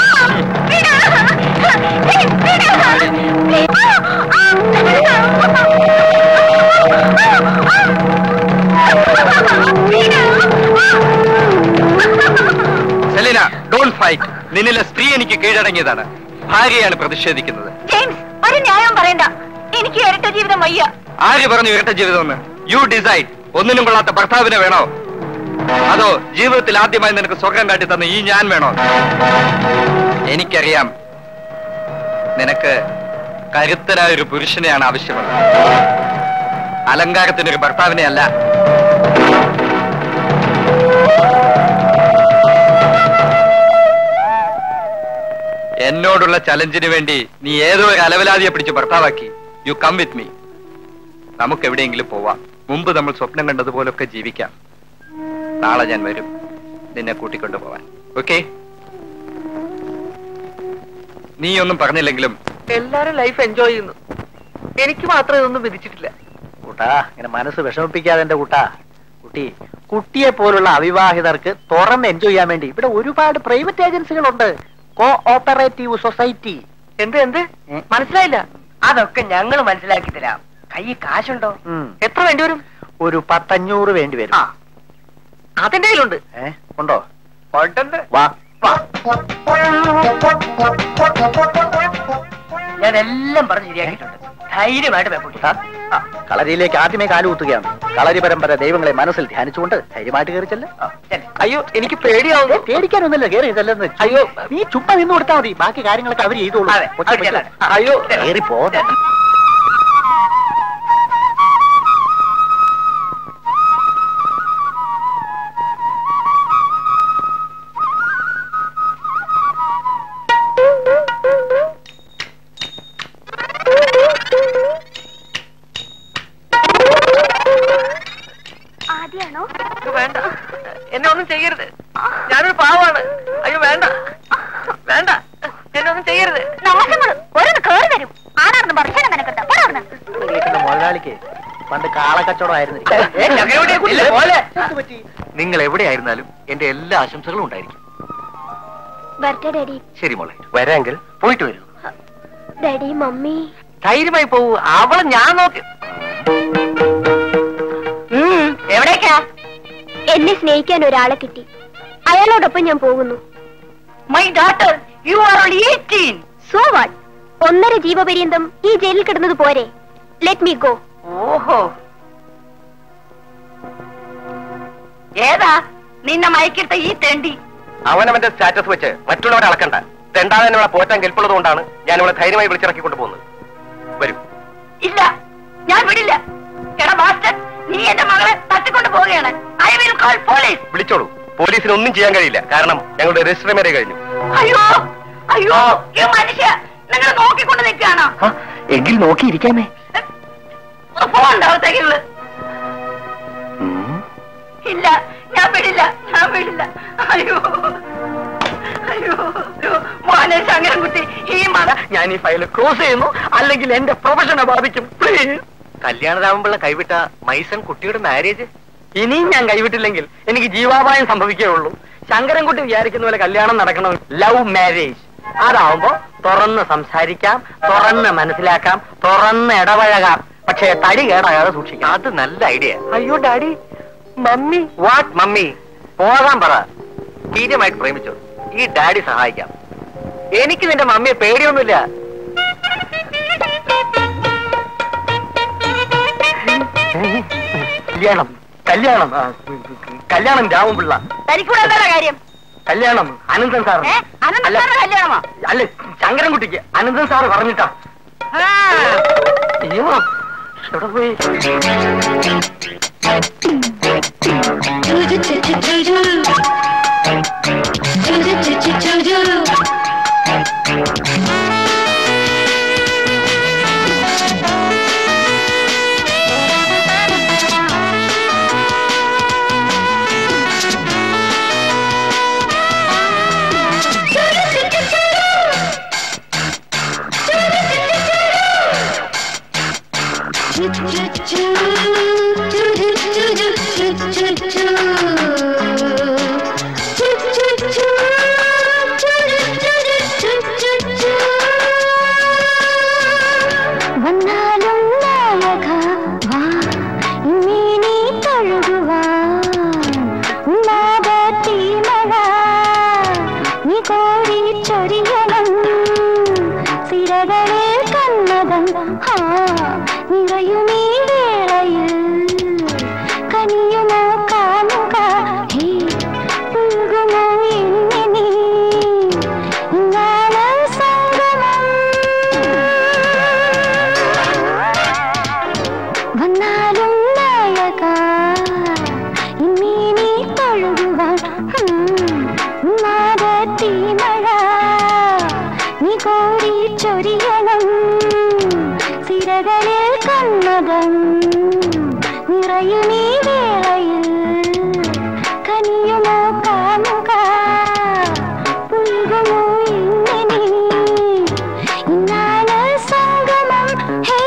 സെലിന ഡോണ്ട് ഫൈറ്റ് നിന്നിലെ സ്ത്രീ എനിക്ക് കീഴടങ്ങിയതാണ് ഭാര്യയാണ് പ്രതിഷേധിക്കുന്നത് ജെയിംസ് ഒരു ന്യായം പറയണ്ട എനിക്ക് ഇരട്ട ജീവിതം വയ്യ ആര് പറഞ്ഞു ഇരട്ട ജീവിതമെന്ന് യു ഡിസൈഡ് ഒന്നിനും കൊള്ളാത്ത ഭർത്താവിനെ വേണോ അതോ ജീവിതത്തിൽ ആദ്യമായി നിനക്ക് സ്വർഗം കാട്ടി തന്ന ഈ ഞാൻ വേണോ എനിക്കറിയാം നിനക്ക് കരുത്തനായ ഒരു പുരുഷനെയാണ് ആവശ്യമുള്ളത് അലങ്കാരത്തിനൊരു ഭർത്താവിനെ അല്ല എന്നോടുള്ള ചലഞ്ചിന് വേണ്ടി നീ ഏതോ ഒരു അലവലാതിയെ പിടിച്ച് ഭർത്താവാക്കി യു കം വിത്ത് മീ നമുക്ക് എവിടെയെങ്കിലും പോവാം മുമ്പ് നമ്മൾ സ്വപ്നം കണ്ടതുപോലൊക്കെ ജീവിക്കാം നാളെ ഞാൻ വരും നിന്നെ കൂട്ടിക്കൊണ്ടു പോവാൻ ഓക്കെ നീ ഒന്നും പറഞ്ഞില്ലെങ്കിലും എല്ലാരും ലൈഫ് എൻജോയ് ചെയ്യുന്നു എനിക്ക് മാത്രം ഇതൊന്നും വിധിച്ചിട്ടില്ല കൂട്ടാ ഇങ്ങനെ മനസ്സ് വിഷമിപ്പിക്കാതെ എന്റെ കൂട്ടാ കുട്ടി കുട്ടി കുട്ടിയെ പോലുള്ള അവിവാഹിതർക്ക് തുറന്ന് എൻജോയ് ചെയ്യാൻ വേണ്ടി ഇവിടെ ഒരുപാട് പ്രൈവറ്റ് ഏജൻസികളുണ്ട് കോ ഓപ്പറേറ്റീവ് സൊസൈറ്റി എന്ത് എന്ത് മനസ്സിലായില്ല അതൊക്കെ ഞങ്ങൾ മനസ്സിലാക്കി തരാം കൈ കാശുണ്ടോ എത്ര വേണ്ടി വരും ഒരു പത്തഞ്ഞൂറ് വേണ്ടി വരും അതിന്റെ കയ്യിലുണ്ട് ഏ ഉണ്ടോ ഉണ്ട് വാ ഞാൻ എല്ലാം പറഞ്ഞ് ശരിയാക്കിയിട്ടുണ്ട് ധൈര്യമായിട്ട് വെപ്പുട്ടി ആ, കളരിയിലേക്ക് ആദ്യമേ കാലുകുത്തുകയാണ് കളരി പരമ്പര ദൈവങ്ങളെ മനസ്സിൽ ധ്യാനിച്ചുകൊണ്ട് ധൈര്യമായിട്ട് കയറി ചെല്ല് അയ്യോ എനിക്ക് പേടിയാവുന്നു പേടിക്കാനൊന്നുമില്ല കയറി ചെല്ലെന്ന് അയ്യോ നീ ചുമ്മാ നിന്ന് കൊടുത്താൽ മതി ബാക്കി കാര്യങ്ങളൊക്കെ അവർ ചെയ്തോളൂ അതെ, കൊച്ചു അവർ കൊച്ചു. ചെല്ലാൻ. അയ്യോ കയറി പോ ആദ്യാണോ വേണ്ട എന്നെ ഒന്നും ചെയ്യരുത് ഞാനൊരു പാവാണ് അയ്യോ വേണ്ട വേണ്ട എന്നെ ഒന്നും ചെയ്യരുത് നാശങ്ങൾ ഓരോന്ന് കേറി വരും ആരാണെന്ന് ഭക്ഷണം കണക്കെടുത്ത പോരാ കേൾക്കുന്ന മുതലാളിക്ക് പണ്ട് കാളക്കച്ചവടമായിരുന്നു ഏ, ചക്കരവണ്ടിയെ കുറിച്ച് പോലെ. നിങ്ങൾ എവിടെയായിരുന്നാലും എന്റെ എല്ലാ ആശംസകളും ഉണ്ടായിരിക്കും വരട്ടെ ഡാഡി ശരി മോളെ വരാമെങ്കിൽ പോയിട്ട് വരൂ ഡാഡി മമ്മി ധൈര്യമായി പോവൂ അവളെ ഞാൻ നോക്കി എവിടേക്കാ എന്നെ സ്നേഹിക്കാൻ ഒരാളെ കിട്ടി അയാളോടൊപ്പം ഞാൻ പോകുന്നു my daughter you are only eighteen so what ഒന്നര ജീവപര്യന്തം ഈ ജയിലിൽ കിടന്നത് പോരെ ലെറ്റ് മീ ഗോ ഓഹോ ഏതാ നിന്നെ മയക്കിട്ട ഈ തെണ്ടി അവനവന്റെ സ്റ്റാറ്റസ് വെച്ച് മറ്റുള്ളവരെ അളക്കണ്ട തെണ്ടാതെ അവളെ പോറ്റാൻ കെൽപ്പുള്ളത് കൊണ്ടാണ് ഞാൻ അവളെ ധൈര്യമായി വിളിച്ചിറക്കി കൊണ്ടുപോകുന്നത് വരും ഇല്ല ഞാൻ വിടില്ല എടാ മാസ്റ്റർ നീ എന്റെ മകളെ തട്ടിക്കൊണ്ട് പോവുകയാണ് ഐ വിൽ കോൾ പോലീസ് വിളിച്ചോളൂ പോലീസിന് ഒന്നും ചെയ്യാൻ കഴിയില്ല കാരണം ഞങ്ങളുടെ രജിസ്റ്റർ വരെ കഴിഞ്ഞു അയ്യോ അയ്യോ ഈ മനുഷ്യ നിങ്ങൾ നോക്കിക്കൊണ്ട് നിൽക്കുകയാണോ എങ്കിൽ നോക്കിയിരിക്കാമേ ഫോൺ ഉണ്ടാവത്തേക്കുള്ളു ഇല്ല ഞാൻ വിടില്ല ഞാൻ വിടില്ല അയ്യോ അയ്യോ അയ്യോ. മോനെ ശങ്കരൻകുട്ടി ഈ മത ഞാൻ ഈ ഫയൽ ക്ലോസ് ചെയ്യുന്നു അല്ലെങ്കിൽ എന്റെ പ്രൊഫഷനെ ബാധിക്കും പ്ലീസ് കല്യാണരാമൻപിള്ള കൈവിട്ട മൈസൺ കുട്ടിയുടെ മാരേജ് ഇനിയും ഞാൻ കൈവിട്ടില്ലെങ്കിൽ എനിക്ക് ജീവാപായം സംഭവിക്കേ ഉള്ളൂ ശങ്കരൻകുട്ടി വിചാരിക്കുന്ന പോലെ കല്യാണം നടക്കണം ലവ് മാരേജ് അതാവുമ്പോ തുറന്ന് സംസാരിക്കാം തുറന്ന് മനസ്സിലാക്കാം തുറന്ന് ഇടപഴകാം പക്ഷേ തടി കേടാകാതെ സൂക്ഷിക്കാം അത് നല്ല ഐഡിയ അയ്യോ ഡാഡി മമ്മി വാട്ട് മമ്മി പോകാൻ പറ ധീര്യമായിട്ട് പ്രേമിച്ചോ ഈ ഡാഡി സഹായിക്കാം എനിക്ക് നിന്റെ മമ്മിയെ പേടിയൊന്നുമില്ല കല്യാണം കല്യാണം ആ, കല്യാണം രാമൻപിള്ള തനിക്കൂടെ എന്താ കാര്യം കല്യാണം അനന്തൻ സാർ ഏ അനന്ത അല്ല സാറിന്റെ കല്യാണമോ അല്ല ശങ്കരൻകുട്ടിക്ക് അനന്തൻ സാറ് പറഞ്ഞിട്ടാ ആ. അയ്യോ എവിടെ പോയി വന്നാലും നായക വാ ഇങ്ങനെ തഴുകുവാൻ ഉന്നാദത്തി മഴ നീ കോരി ചൊരിയണം സിരകളിൽ കണ്ണകം ആ നിറയുമീ വേളയിൽ കനിയുമോ കാണുക ഹേ പുൽകുമോ എന്നെ നീ ഇന്നാണ് സംഗമം വന്നാലും നായക ഇന്നീ തഴുകുവാൻ മാതത്തി മഴ നീ കോരി ചൊരിയണം സിരകളിൽ കണ്ണകം നിറയുമീ വേളയിൽ കനിയുമോ കാണുക പുൽകുമോ ഇങ്ങനെ ഇന്നാണ് സംഗമം ഹേ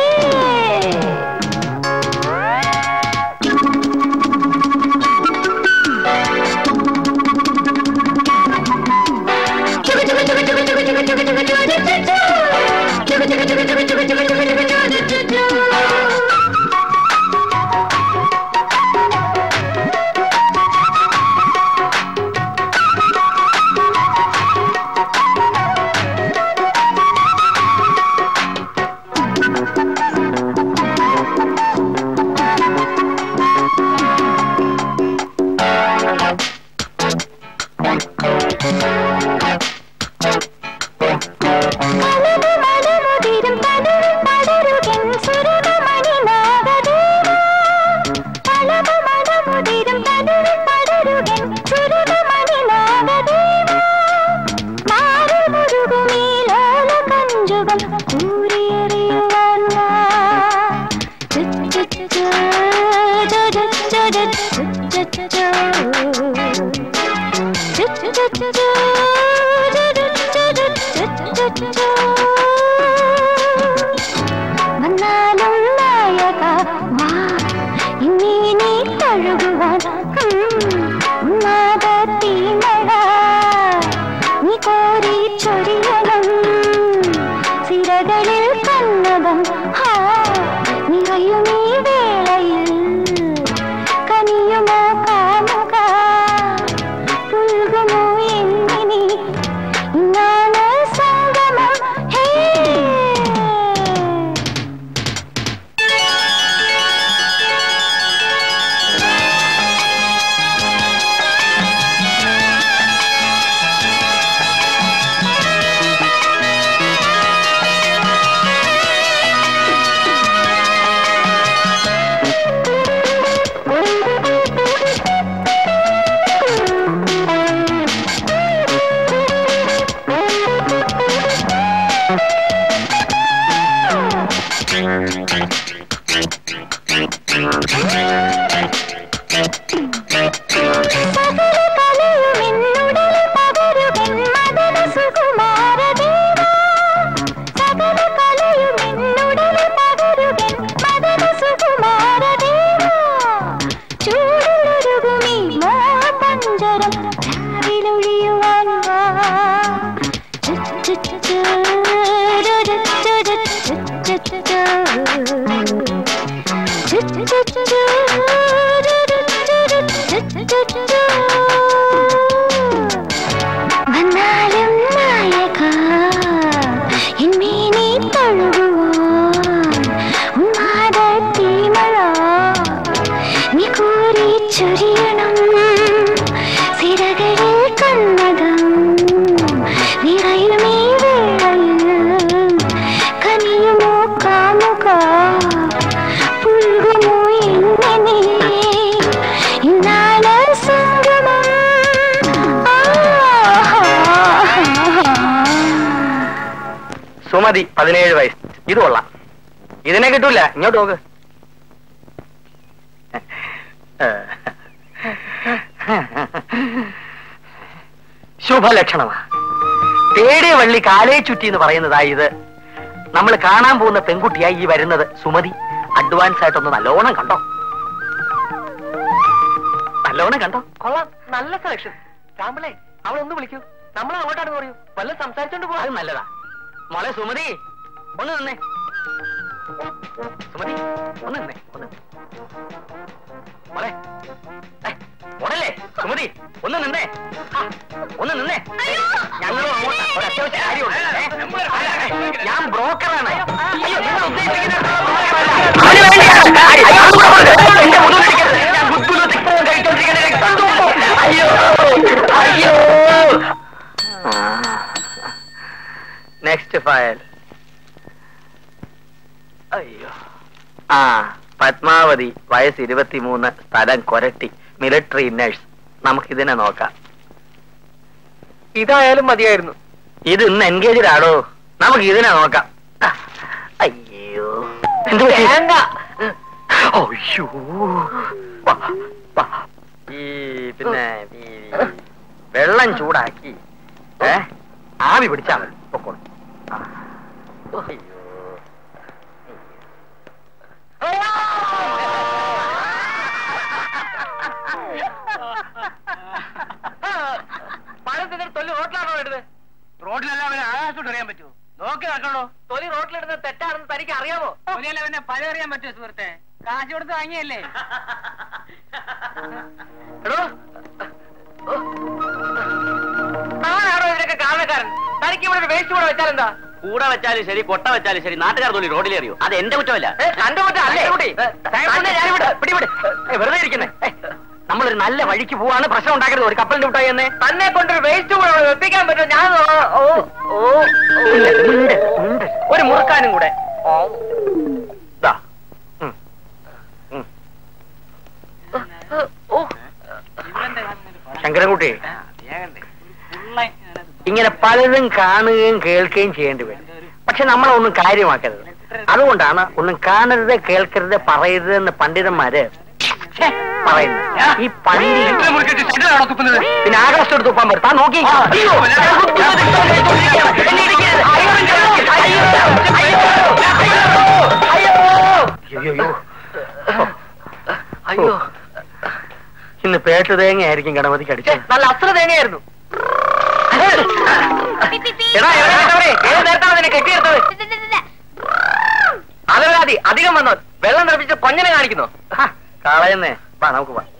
വന്നാലും നായക വാ ഇന്നീ നീ തഴുകുവാൻ ഉന്മാദത്തീമഴ നീ കോരി ചൊരിയണം സിരകളിൽ കന്നതം ഹാ നിറയും ഈ വേളയിൽ കനിയുമോ കാണുക പുൽകുമോ എന്നിനി ഇന്നാണ് സംഗമം ഹേ വന്നാലും നായക എന്നീ തഴുകുവാൻ ഉന്മാദത്തീമഴ നീ കോരി ചൊരിയണം സിരകളിൽ കണ്ണതം നിറയുമീ വേളയിൽ കനിയുമോ കാണുക പുൽകുമോ എന്നെ ഇന്നാണ് സംഗമം സുമതി പതിനേഴ് വയസ്സ് ഇത് കൊള്ളാം ഇതിനെ കിട്ടൂല ഇങ്ങോട്ട് നോക്ക് ശുഭലക്ഷണമാ തേടിയ വള്ളി കാലേ ചുറ്റി എന്ന് പറയുന്നതാ ഇത് നമ്മൾ കാണാൻ പോകുന്ന പെൺകുട്ടിയായി ഈ വരുന്നത് സുമതി അഡ്വാൻസ് ആയിട്ടൊന്ന് നല്ലോണം കണ്ടോ നല്ലോണം കണ്ടോ കൊള്ളാം നല്ല സെലക്ഷൻ രാമ്പിളെ അവളൊന്ന് വിളിക്കൂ നമ്മൾ അങ്ങോട്ടാണെന്ന് പറയൂ വല്ല സംസാരിച്ചോണ്ട് പോകാം അത് നല്ലതാ മോളെ സുമതി ഒന്ന് നിന്നേ സുമതി ഒന്ന് നിന്നേ ഒന്ന് നിന്നേ. മോളെ ഏ, ഉടല്ലേ സുമതി ഒന്ന് നിന്നേ ആ, ഒന്ന് നിന്നേ ഞങ്ങളും അങ്ങോട്ടാ ഒരു അത്യാവശ്യ കാര്യമുണ്ട് ഏ, അല്ല, ഞാൻ ബ്രോക്കറാണ് അയ്യോ നിങ്ങൾ ഉദ്ദേശിക്കുന്നത് ബ്രോക്കറല്ല. അതിന് വേണ്ടിയാണ്. അയ്യോ, അത് കൂടെ കൊടുക്ക്. എന്റെ മുതുകിൽ ഇരിക്കരുത്. ഞാൻ ഗുദ്ഗുലു തിക്തവും കഴിച്ചോണ്ടിരിക്കുന്ന രക്തം തുപ്പും. അയ്യോ അയ്യോ നെക്സ്റ്റ് ഫയൽ അയ്യോ ആ പത്മാവതി വയസ്സ് ഇരുപത്തിമൂന്ന് സ്ഥലം കൊരട്ടി മിലിറ്ററി നഴ്സ് നമുക്ക് ഇതിനെ നോക്കാം ഇതായാലും മതിയായിരുന്നു ഇത് ഇന്ന് എൻഗേജ്ഡ് ആണോ നമുക്ക് ഇതിനെ നോക്കാം ആ, അയ്യോ എന്ത് പറ്റി? വേണ്ട. അയ്യോ വാ, വാ. ഈ പിന്നെ ഈ വെള്ളം ചൂടാക്കി ഏ ആവി പിടിച്ചാ മതി പൊക്കോളൂ ആ. അയ്യോ പഴം തിന്നിട്ട് തൊലി റോട്ടിലാണോ ഇടുന്നത് റോഡിലല്ല അവനെ ആകാശത്തോട്ട് അറിയാൻ പറ്റുമോ നോക്കി നടക്കണോ തൊലി റോട്ടിലിടുന്നത് തെറ്റാണെന്ന് തനിക്ക് അറിയാമോ തൊലിയല്ല പിന്നെ പഴം അറിയാൻ പറ്റുമോ സുഹൃത്തെ കാശ് കൊടുത്ത് വാങ്ങിയല്ലേ എടോ താനാണോ ഇതിനൊക്കെ കാരണക്കാരൻ തനിക്ക് ഇവിടെ ഒരു വേസ്റ്റ് കൂടെ വെച്ചാൽ എന്താ കൂടെ വെച്ചാലും ശരി കൊട്ട വെച്ചാലും ശരി നാട്ടുകാർ തൊലി റോഡിലേറിയോ അത് എന്റെ കുറ്റമല്ല കണ്ടു പറ്റാ അല്ലേ കുട്ടി തന്നെ ഞാനിവിടെ പിടിപെട് ഏ, വെറുതെ ഇരിക്കുന്നേ ഏ, നമ്മളൊരു നല്ല വഴിക്ക് പോവാണ് പ്രശ്നം ഉണ്ടാക്കരുത് ഒരു കപ്പലിന്റെ വിട്ടായി എന്നേ തന്നെ കൊണ്ടൊരു വേസ്റ്റ് കൂടെ അവിടെ വെപ്പിക്കാൻ പറ്റുമോ ഞാൻ ഓ ഓ ഓ ഒരു മുറുക്കാനും കൂടെ ദാ. ഉം. ഉം. ഓ ശങ്കരൻകുട്ടി ഇങ്ങനെ പലതും കാണുകയും കേൾക്കുകയും ചെയ്യേണ്ടി വരും പക്ഷെ നമ്മളൊന്നും കാര്യമാക്കരുത് അതുകൊണ്ടാണ് ഒന്നും കാണരുത് കേൾക്കരുത് പറയരുത് എന്ന് പണ്ഡിതന്മാര് ഛെ, പറയുന്നത് ഈ പള്ളി പിന്നെ ആകാശം എടുത്ത് തുപ്പാൻ പറ്റും താൻ നോക്കി അയ്യോ അയ്യോ ഇന്ന് പേട്ട് തേങ്ങ ആയിരിക്കും ഗണപതിക്ക് അടിച്ചത് നല്ല അസ്ത്ര തേങ്ങയായിരുന്നു എടാ എവിടെ കിട്ടവരെ ഏത് നേരത്താണ് നിന്നെ കെട്ടിയെടുത്തത് അതല്ലാതി അധികം വന്നോ വെള്ളം നിറപ്പിച്ച് കൊഞ്ഞനെ കാണിക്കുന്നു കളയുന്നേ വാ നമുക്ക് വാ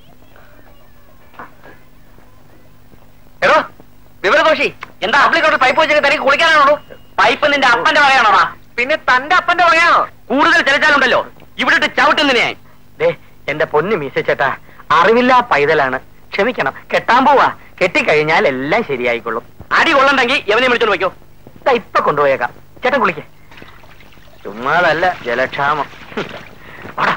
എടോ വിവരദോഷി എന്താ അപ്ലിക്കോട്ട് പൈപ്പ് വെച്ചിട്ട് തനിക്ക് കുളിക്കാനാണോ പൈപ്പ് നിന്റെ അപ്പന്റെ പറയാണോടാ പിന്നെ തന്റെ അപ്പന്റെ പറയാണോ കൂടുതൽ ചലിച്ചാലുണ്ടല്ലോ ഇവിടെ ഇട്ട് ചവിട്ടുന്നതിനെ ദേ എന്റെ പൊന്നു മീശച്ചേട്ടാ അറിവില്ല പൈതലാണ് ക്ഷമിക്കണം കെട്ടാൻ പോവാ കെട്ടിക്കഴിഞ്ഞാൽ എല്ലാം ശരിയായിക്കൊള്ളും അടി കൊള്ളണ്ടെങ്കിൽ എവനെ വിളിച്ചോണ്ട് വയ്ക്കോ ദാ ഇപ്പൊ കൊണ്ടുപോയേക്കാം ചേട്ടൻ കുളിക്കേ ചുമ്മാതല്ല ജലക്ഷാമം ഹും. വാടാ.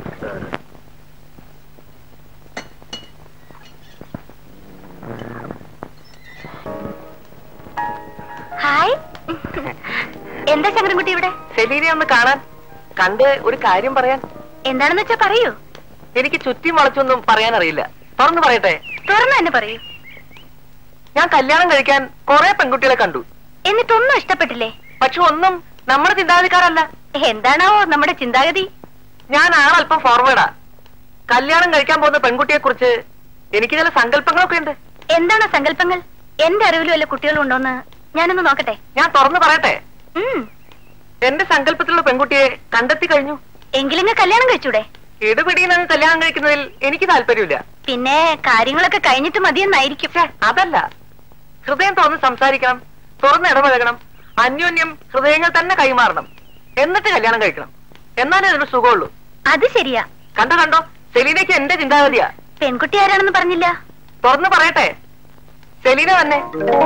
ഹായ് എന്താ ശങ്കരൻകുട്ടി ഇവിടെ സെലീനെ ഒന്ന് കാണാൻ കണ്ട് ഒരു കാര്യം പറയാൻ എന്താണെന്ന് വെച്ചാ പറയൂ എനിക്ക് ചുറ്റിയും വളച്ചൊന്നും പറയാൻ അറിയില്ല തുറന്നു പറയട്ടെ തുറന്നു തന്നെ പറയൂ ഞാൻ കല്യാണം കഴിക്കാൻ കുറെ പെൺകുട്ടികളെ കണ്ടു എന്നിട്ടൊന്നും ഇഷ്ടപ്പെട്ടില്ലേ പക്ഷെ ഒന്നും നമ്മുടെ ചിന്താഗതിക്കാരല്ല എന്താണാവോ നമ്മുടെ ചിന്താഗതി ഞാൻ ആളല്പം ഫോർവേഡാ കല്യാണം കഴിക്കാൻ പോകുന്ന പെൺകുട്ടിയെ കുറിച്ച് എനിക്ക് ചില സങ്കല്പങ്ങളൊക്കെ ഉണ്ട് എന്താണ് സങ്കല്പങ്ങൾ എന്റെ അറിവിൽ വല്ല കുട്ടികളും ഉണ്ടോന്ന് ഞാനൊന്ന് നോക്കട്ടെ ഞാൻ തുറന്നു പറയട്ടെ ഉം എന്റെ സങ്കല്പത്തിലുള്ള പെൺകുട്ടിയെ കണ്ടെത്തി കഴിഞ്ഞു എങ്കിലിങ്ങ് കല്യാണം കഴിച്ചൂടെ ഇടുപിടിയിൽ കല്യാണം കഴിക്കുന്നതിൽ എനിക്ക് താല്പര്യമില്ല പിന്നെ കാര്യങ്ങളൊക്കെ കഴിഞ്ഞിട്ട് മതിയെന്നായിരിക്കും ഛെ, അതല്ല ഹൃദയം തുറന്ന് സംസാരിക്കണം തുറന്ന് ഇടപഴകണം അന്യോന്യം ഹൃദയങ്ങൾ തന്നെ കൈമാറണം എന്നിട്ട് കല്യാണം കഴിക്കണം എന്നാലേ അതിന് സുഖമുള്ളൂ അത് ശരിയാ കണ്ടോ കണ്ടോ സെലീനയ്ക്ക് എന്റെ ചിന്താഗതിയാ പെൺകുട്ടി ആരാണെന്ന് പറഞ്ഞില്ല തുറന്ന് പറയട്ടെ സെലീന തന്നെ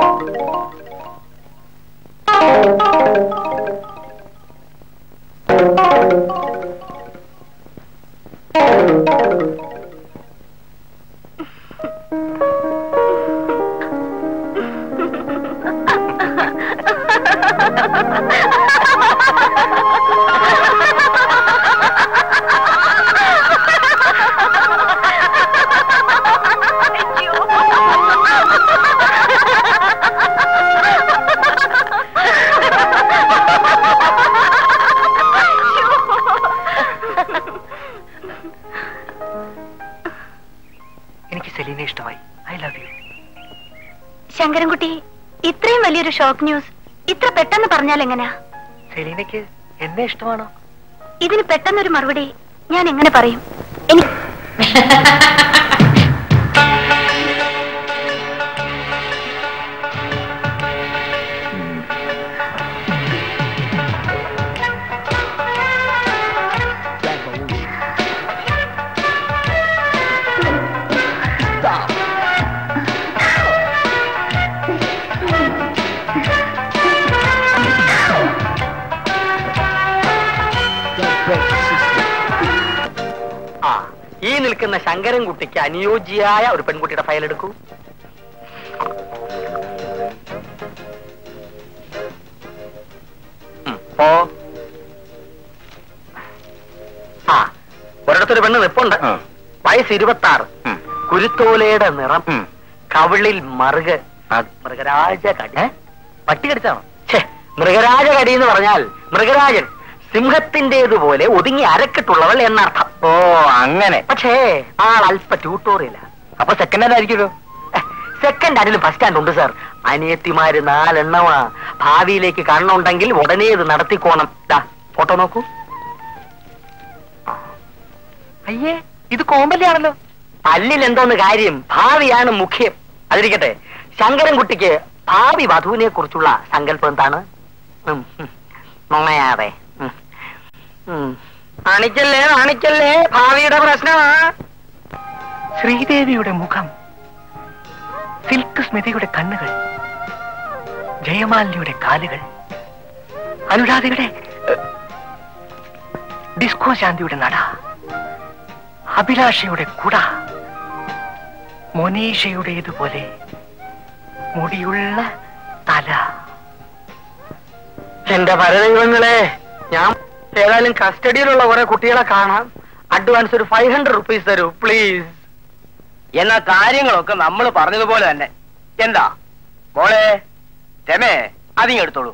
എനിക്ക് സെലീനെ ഇഷ്ടമായി ഐ ലവ് യു ശങ്കരൻകുട്ടി ഇത്രയും വലിയൊരു ഷോക്ക് ന്യൂസ് ഇത്ര പെട്ടെന്ന് പറഞ്ഞാൽ എങ്ങനെയാ സെലീനയ്ക്ക് എന്നെ ഇഷ്ടമാണോ ഇതിന് പെട്ടെന്നൊരു മറുപടി ഞാൻ എങ്ങനെ പറയും എനിക്ക് ആ ഈ നിൽക്കുന്ന ശങ്കരൻകുട്ടിക്ക് അനുയോജ്യയായ ഒരു പെൺകുട്ടിയുടെ ഫയൽ എടുക്കൂ ഉം, പോ ആ ഒരിടത്തൊരു പെണ്ണ് നിപ്പുണ്ട് വയസ്സ് ഇരുപത്തി ആറ് കുരുത്തോലയുടെ നിറം കവിളിൽ മറുക മൃഗരാജ കടി പട്ടി കടിച്ചാണോ ഛേ മൃഗരാജ കടി എന്ന് പറഞ്ഞാൽ മൃഗരാജൻ സിംഹത്തിന്റേതുപോലെ ഒതുങ്ങി അരക്കിട്ടുള്ളവൾ എന്നർത്ഥം ഓ അങ്ങനെ പക്ഷേ ആൾ അല്പ ട്യൂട്ടോറിയല അപ്പൊ സെക്കൻഡ് ഹാൻഡ് ആയിരിക്കുമല്ലോ സെക്കൻഡ് ഹാൻഡിലും ഫസ്റ്റ് ഹാൻഡ് ഉണ്ട് സാർ അനിയത്തിമാര് നാലെണ്ണമാ ഭാവിയിലേക്ക് കണ്ണുണ്ടെങ്കിൽ ഉടനെ ഇത് നടത്തിക്കോണം ദാ ഫോട്ടോ നോക്കൂ അയ്യേ ഇത് കോമ്പല്യാണല്ലോ പല്ലിൽ എന്തോന്ന് കാര്യം ഭാവിയാണ് മുഖ്യം അതിരിക്കട്ടെ ശങ്കരൻകുട്ടിക്ക് ഭാവി വധുവിനെ കുറിച്ചുള്ള സങ്കല്പം എന്താണ് ഉം, ഉം. നുണയാതെ ഉം. ഉം. കാണിക്കല്ലേ കാണിക്കല്ലേ ഭാവിയുടെ പ്രശ്നമാ ശ്രീദേവിയുടെ മുഖം സിൽക്ക് സ്മിതയുടെ കണ്ണുകൾ ജയമാലിനിയുടെ കാലുകൾ അനുരാധയുടെ ഏഹ്, ഡിസ്കോ ശാന്തിയുടെ നട അഭിലാഷയുടെ കുട മോനീഷയുടേതുപോലെ മുടിയുള്ള തല എന്റെ പരദൈവങ്ങളെ ഞാൻ ഏതായാലും കസ്റ്റഡിയിലുള്ള കുറെ കുട്ടികളെ കാണാം അഡ്വാൻസ് ഒരു ഫൈവ് ഹൺഡ്രഡ് റുപ്പീസ് തരൂ പ്ലീസ് എന്നാ കാര്യങ്ങളൊക്കെ നമ്മൾ പറഞ്ഞതുപോലെ തന്നെ എന്താ മോളെ രമേ അതിങ്ങ് എടുത്തോളൂ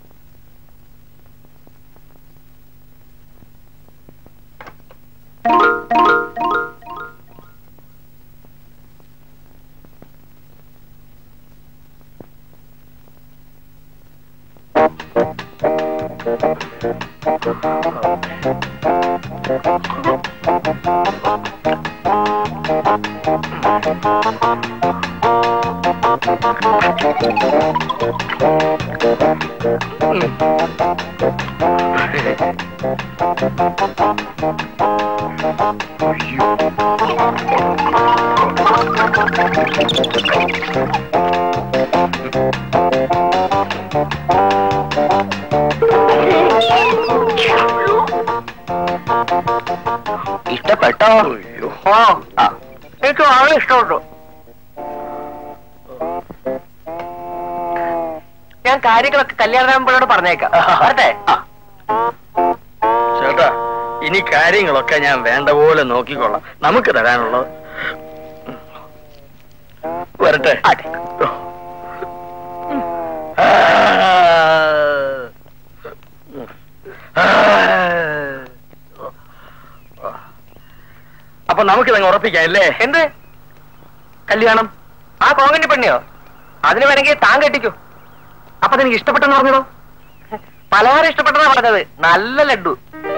ഇഷ്ടപ്പെട്ടോ ഓ എനിക്ക് വളരെ ഇഷ്ടപ്പെട്ടു ഞാൻ കാര്യങ്ങളൊക്കെ കല്യാണരാമനോട് പറഞ്ഞേക്കാം വരട്ടെ ചേട്ടാ ഇനി കാര്യങ്ങളൊക്കെ ഞാൻ വേണ്ട പോലെ നോക്കിക്കൊള്ളാം നമുക്ക് തരാനുള്ളത് വരട്ടെ ആട്ടെ. ആ. ആ. അപ്പൊ നമുക്കിതങ്ങ് ഉറപ്പിക്കാം അല്ലേ എന്ത് കല്യാണം ആ കോങ്ങണ്ടി പെണ്ണിയോ അതിന് വേണമെങ്കിൽ താൻ കെട്ടിക്കൂ അപ്പൊ നിനക്ക് ഇഷ്ടപ്പെട്ടെന്ന് പറഞ്ഞതോ പലഹാരം ഇഷ്ടപ്പെട്ടതാ പറഞ്ഞത് നല്ല ലഡു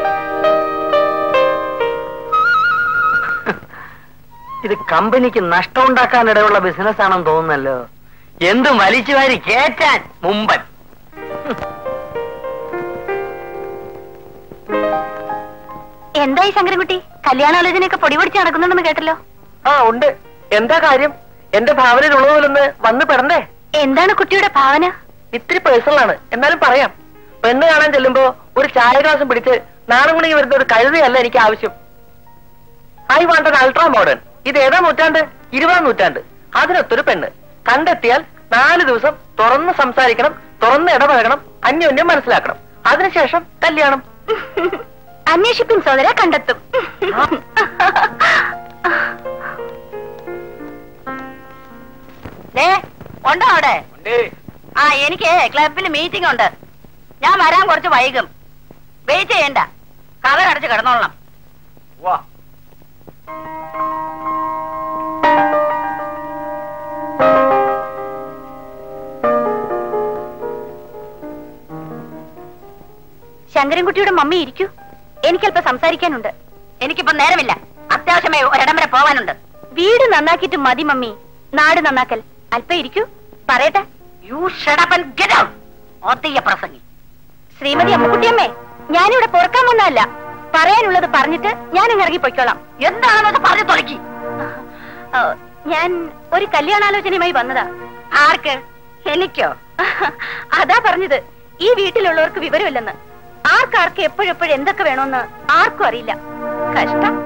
ഇത് കമ്പനിക്ക് നഷ്ടം ഉണ്ടാക്കാനിടയുള്ള ബിസിനസ് ആണെന്ന് തോന്നുന്നല്ലോ എന്തും വലിച്ചു വാരി കേറ്റാൻ മുമ്പൻ എന്തായി ശങ്കരൻകുട്ടി കല്യാണാലോചനയൊക്കെ പൊടി പിടിച്ച് നടക്കുന്നുണ്ടെന്ന് കേട്ടല്ലോ ആ ഉണ്ട് എന്താ കാര്യം എന്റെ ഭാവനയിൽ ഉള്ളതുപോലൊന്ന് വന്ന് പെടണ്ടേ എന്താണ് കുട്ടിയുടെ ഭാവന ഇത്തിരി പേഴ്സണൽ ആണ് എന്നാലും പറയാം പെണ്ണ് കാണാൻ ചെല്ലുമ്പോ ഒരു ചായ ഗ്ലാസും പിടിച്ച് നാണം കുണുങ്ങി വരുന്ന ഒരു കഴുതയല്ല എനിക്ക് ആവശ്യം I want an ultra modern ഇത് ഏതാ നൂറ്റാണ്ട് ഇരുപതാം നൂറ്റാണ്ട് അതിനൊത്തൊരു പെണ്ണ് കണ്ടെത്തിയാൽ നാല് ദിവസം തുറന്ന് സംസാരിക്കണം തുറന്ന് ഇടപഴകണം അന്യോന്യം മനസ്സിലാക്കണം അതിനുശേഷം കല്യാണം അന്വേഷിപ്പിൻ സോദര കണ്ടെത്തും ദേ, ഉണ്ടോ അവിടെ ആ എനിക്ക് ക്ലബിൽ മീറ്റിംഗ് ഉണ്ട് ഞാൻ വരാൻ കുറച്ച് വൈകും വെയിറ്റ് ചെയ്യണ്ട കഥ കടച്ച് കിടന്നോളണം ശങ്കരൻകുട്ടിയുടെ മമ്മി ഇരിക്കൂ എനിക്കല്പം സംസാരിക്കാനുണ്ട് എനിക്കിപ്പോ നേരമില്ല അത്യാവശ്യമായി ഒരിടം വരെ പോവാനുണ്ട് വീട് നന്നാക്കിയിട്ട് മതി മമ്മി നാട് നന്നാക്കൽ അല്പം ഇരിക്കൂ പറയട്ടെ യു ഷടപ്പൻ ഗെറ്റ് ഔട്ട് ഓത്തയ്യ പ്രസംഗി ശ്രീമതി അമ്മുക്കുട്ടിയമ്മേ ഞാനിവിടെ പൊറുക്കാൻ വന്നതല്ല പറയാനുള്ളത് പറഞ്ഞിട്ട് ഞാൻ അങ്ങ് ഇറങ്ങി പൊയ്ക്കോളാം എന്താണെന്നത് പറഞ്ഞു തുടക്കി ആ, ഞാൻ ഒരു കല്യാണാലോചനയുമായി വന്നതാ ആർക്ക് എനിക്കോ അതാ പറഞ്ഞത് ഈ വീട്ടിലുള്ളവർക്ക് വിവരമില്ലെന്ന് ആർക്കാർക്ക് എപ്പോഴെപ്പോഴും എന്തൊക്കെ വേണമെന്ന് ആർക്കും അറിയില്ല കഷ്ടം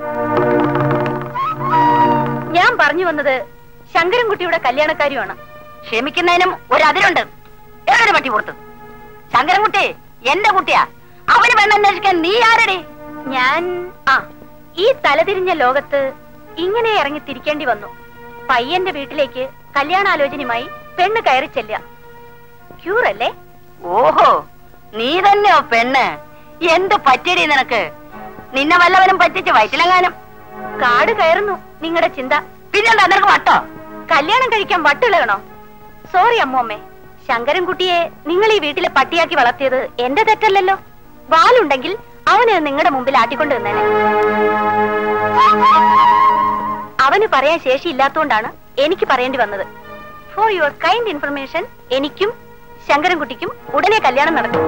ഞാൻ പറഞ്ഞു വന്നത് ശങ്കരൻകുട്ടിയുടെ കല്യാണക്കാരിയാണ് ക്ഷമിക്കുന്നതിനും ഒരു അതിരുണ്ട് ഏതൊരു പട്ടി പുറത്ത് ശങ്കരൻകുട്ടി എന്റെ കുട്ടിയാ അവന് പെണ്ണന്വേഷിക്കാൻ നീ ആരടി ഞാൻ ആ ഈ തലതിരിഞ്ഞ ലോകത്ത് ഇങ്ങനെ ഇറങ്ങി തിരിക്കേണ്ടി വന്നു പയ്യന്റെ വീട്ടിലേക്ക് കല്യാണാലോചനയുമായി പെണ്ണ് കയറി ചെല്ലുക ക്യൂർ അല്ലേ ഓഹോ നീ തന്നെയോ പെണ്ണ് എന്ത് പറ്റിയടി നിനക്ക് നിന്നെ വല്ലവനും പറ്റിച്ച് വയറ്റിലെങ്ങാനും കാട് കയറുന്നു നിങ്ങളുടെ ചിന്ത പിന്നെന്താ നിനക്ക് വട്ടോ കല്യാണം കഴിക്കാൻ വട്ടിളകണോ സോറി അമ്മൂമ്മേ ശങ്കരൻകുട്ടിയെ നിങ്ങൾ ഈ വീട്ടിലെ പട്ടിയാക്കി വളർത്തിയത് എന്റെ തെറ്റല്ലല്ലോ വാലുണ്ടെങ്കിൽ അവന് നിങ്ങളുടെ മുമ്പിൽ ആട്ടിക്കൊണ്ട് നിന്നേനെ അവന് പറയാൻ ശേഷിയില്ലാത്തോണ്ടാണ് എനിക്ക് പറയേണ്ടി വന്നത് ഫോർ യുവർ കൈൻഡ് ഇൻഫർമേഷൻ എനിക്കും ശങ്കരൻകുട്ടിക്കും ഉടനെ കല്യാണം നടക്കും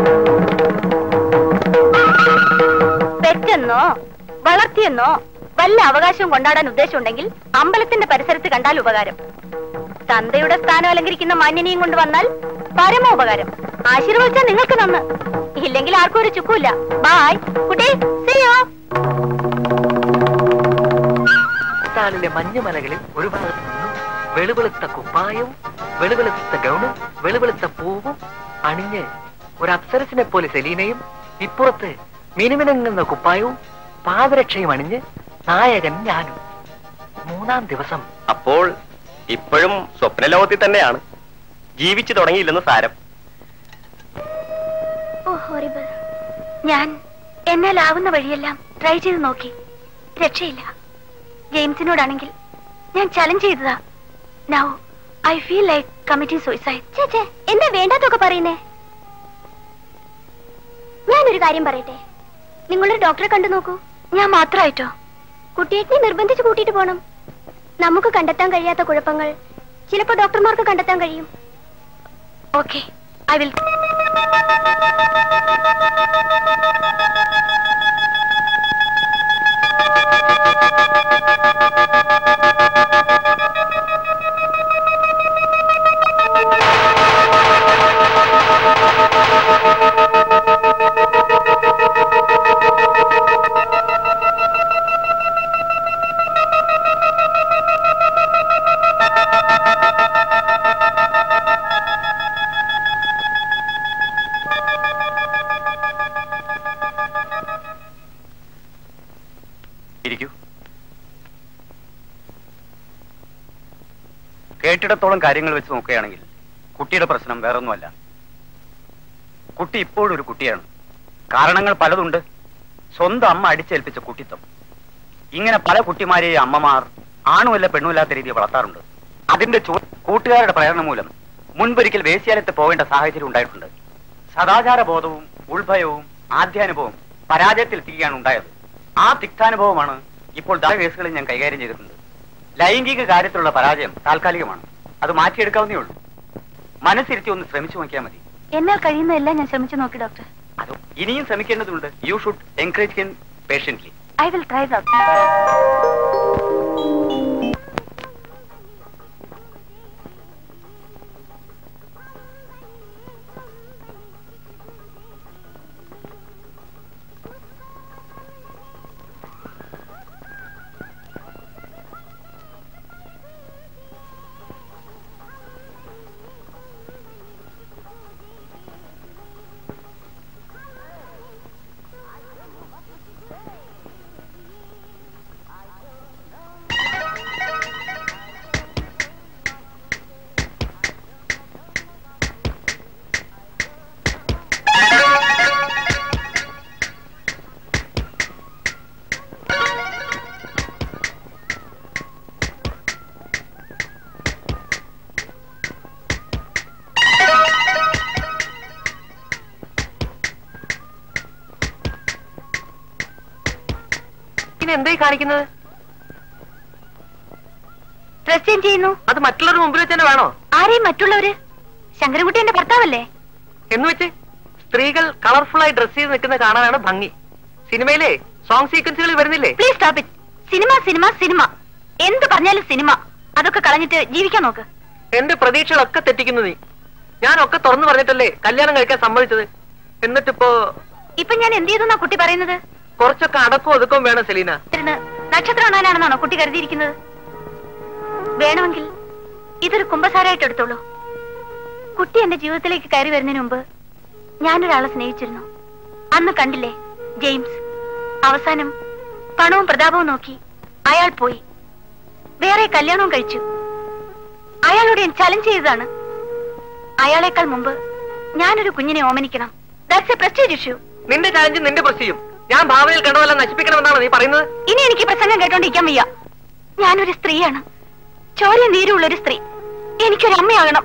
പെറ്റെന്നോ വളർത്തിയെന്നോ വല്ല അവകാശവും കൊണ്ടാടാൻ ഉദ്ദേശമുണ്ടെങ്കിൽ അമ്പലത്തിന്റെ പരിസരത്ത് കണ്ടാൽ ഉപകാരം തന്തയുടെ സ്ഥാനം അലങ്കരിക്കുന്ന മാന്യനെയും കൊണ്ട് വന്നാൽ പരമോപകാരം ആശീർവദിച്ചാൽ നിങ്ങൾക്ക് നന്ന് ഇല്ലെങ്കിൽ ആർക്കും ഒരു ചുക്കുമില്ല ബായ് കുട്ടി see you. താളിലെ മഞ്ഞുമലകളിൽ ഒരു ഭാഗത്ത് നിന്നും വെളുവെളുത്ത കുപ്പായവും വെളുവെളുത്ത ഗൗണും വെളുവെളുത്ത പൂവും അണിഞ്ഞ് ഒരു അപ്സരസിനെ പോലെ സെലീനയും ഇപ്പുറത്ത് മിനുമിനുങ്ങുന്ന കുപ്പായവും പാദരക്ഷയും അണിഞ്ഞ് നായകൻ ഞാനും മൂന്നാം ദിവസം അപ്പോൾ ഇപ്പോഴും സ്വപ്നലോകത്തിൽ തന്നെയാണ് ജീവിച്ചു തുടങ്ങിയില്ലെന്ന് സാരം ഓ ഹോറിബിൾ ഞാൻ എന്നാലാവുന്ന വഴിയെല്ലാം ട്രൈ ചെയ്ത് നോക്കി രക്ഷയില്ല ജെയിംസിനോടാണെങ്കിൽ ഞാൻ ചലഞ്ച് ചെയ്തതാ now I feel like committing suicide ചേച്ചേ എന്താ വേണ്ടാത്തൊക്കെ പറയുന്നേ ഞാനൊരു കാര്യം പറയട്ടെ നിങ്ങളൊരു ഡോക്ടറെ കണ്ടു നോക്കൂ ഞാൻ മാത്രമായിട്ടോ കുട്ടിയേറ്റിനെ നിർബന്ധിച്ച് കൂട്ടിയിട്ട് പോണം നമുക്ക് കണ്ടെത്താൻ കഴിയാത്ത കുഴപ്പങ്ങൾ ചിലപ്പോൾ ഡോക്ടർമാർക്ക് കണ്ടെത്താൻ കഴിയും ഓക്കെ ഐ വിൽ ഇരിക്കൂ കേട്ടിടത്തോളം കാര്യങ്ങൾ വെച്ച് നോക്കുകയാണെങ്കിൽ കുട്ടിയുടെ പ്രശ്നം വേറൊന്നുമല്ല കുട്ടി ഇപ്പോഴും ഒരു കുട്ടിയാണ് കാരണങ്ങൾ പലതുണ്ട് സ്വന്തം അമ്മ അടിച്ചേൽപ്പിച്ച കുട്ടിത്വം ഇങ്ങനെ പല കുട്ടിമാരെയും അമ്മമാർ ആണുമല്ല പെണ്ണുമില്ലാത്ത രീതിയിൽ വളർത്താറുണ്ട് അതിന്റെ ചോ കൂട്ടുകാരുടെ പ്രേരണ മൂലം മുൻപൊരിക്കൽ വേശ്യാലയത്ത് പോകേണ്ട സാഹചര്യം ഉണ്ടായിട്ടുണ്ട് സദാചാര ബോധവും ഉൾഭയവും ആദ്യാനുഭവവും പരാജയത്തിൽ എത്തിക്കുകയാണ് ഉണ്ടായത് ആ തിക്താനുഭവമാണ് ഇപ്പോൾ ധാരാ കേസുകളിൽ ഞാൻ കൈകാര്യം ചെയ്തിട്ടുണ്ട് ലൈംഗിക കാര്യത്തിലുള്ള പരാജയം താൽക്കാലികമാണ് അത് മാറ്റിയെടുക്കാവുന്നേ ഉള്ളൂ മനസ്സിരുത്തി ഒന്ന് ശ്രമിച്ചു നോക്കിയാൽ മതി എന്നാൽ കഴിയുന്നതെല്ലാം ഞാൻ ശ്രമിച്ചു നോക്കി ഡോക്ടർ അത് ഇനിയും ശ്രമിക്കേണ്ടതുണ്ട് you should encourage him patiently I will try doctor പിന്നെ എന്തായി കാണിക്കുന്നത് ഡ്രസ് ചേഞ്ച് ചെയ്യുന്നു അത് മറ്റുള്ളവരുടെ മുമ്പിൽ വെച്ച് തന്നെ വേണോ ആരെയും മറ്റുള്ളവര് ശങ്കരൻകുട്ടി എന്റെ ഭർത്താവല്ലേ എന്ന് വെച്ച് സ്ത്രീകൾ കളർഫുൾ ആയി ഡ്രസ് ചെയ്ത് നിൽക്കുന്ന കാണാനാണ് ഭംഗി സിനിമയിലെ സോങ് സീക്വൻസുകളിൽ വരുന്നില്ലേ please stop it cinema cinema cinema എന്ത് പറഞ്ഞാലും സിനിമ അതൊക്കെ കളഞ്ഞിട്ട് ജീവിക്കാൻ നോക്ക് എന്റെ പ്രതീക്ഷകളൊക്കെ തെറ്റിക്കുന്നു നീ ഞാനൊക്കെ തുറന്നു പറഞ്ഞിട്ടല്ലേ കല്യാണം കഴിക്കാൻ സമ്മതിച്ചത് എന്നിട്ടിപ്പോ ഇപ്പൊ ഞാൻ എന്ത് ചെയ്തെന്നാ കുട്ടി പറയുന്നത് കുറച്ചൊക്കെ അടക്കവും ഒതുക്കവും വേണം സെലീന ഇരുന്ന് നക്ഷത്രം കാണാനാണെന്നാണോ കുട്ടി കരുതിയിരിക്കുന്നത് വേണമെങ്കിൽ ഇതൊരു കുംഭസാരായിട്ട് എടുത്തോളൂ കുട്ടി എന്റെ ജീവിതത്തിലേക്ക് കയറി വരുന്നതിന് മുമ്പ് ഞാനൊരാളെ സ്നേഹിച്ചിരുന്നു അന്ന് കണ്ടില്ലേ ജെയിംസ് അവസാനം പണവും പ്രതാപവും നോക്കി അയാൾ പോയി വേറെ കല്യാണവും കഴിച്ചു അയാളോട് ഞാൻ ചലഞ്ച് ചെയ്തതാണ് അയാളെക്കാൾ മുമ്പ് ഞാനൊരു കുഞ്ഞിനെ ഓമനിക്കണം ദാറ്റ്സ് എ പ്രസ്റ്റേജ് ഇഷ്യൂ നിന്റെ ചാലഞ്ച് നിന്റെ പ്രശ്നം ഞാൻ ഭാവനയിൽ കണ്ടതെല്ലാം നശിപ്പിക്കണമെന്നാണ് നീ പറയുന്നത് ഇനി എനിക്ക് ഈ പ്രസംഗം കേട്ടോണ്ടിരിക്കാൻ വയ്യ ഞാനൊരു സ്ത്രീയാണ് ചോര നീരുള്ള ഒരു സ്ത്രീ എനിക്കൊരു അമ്മയാകണം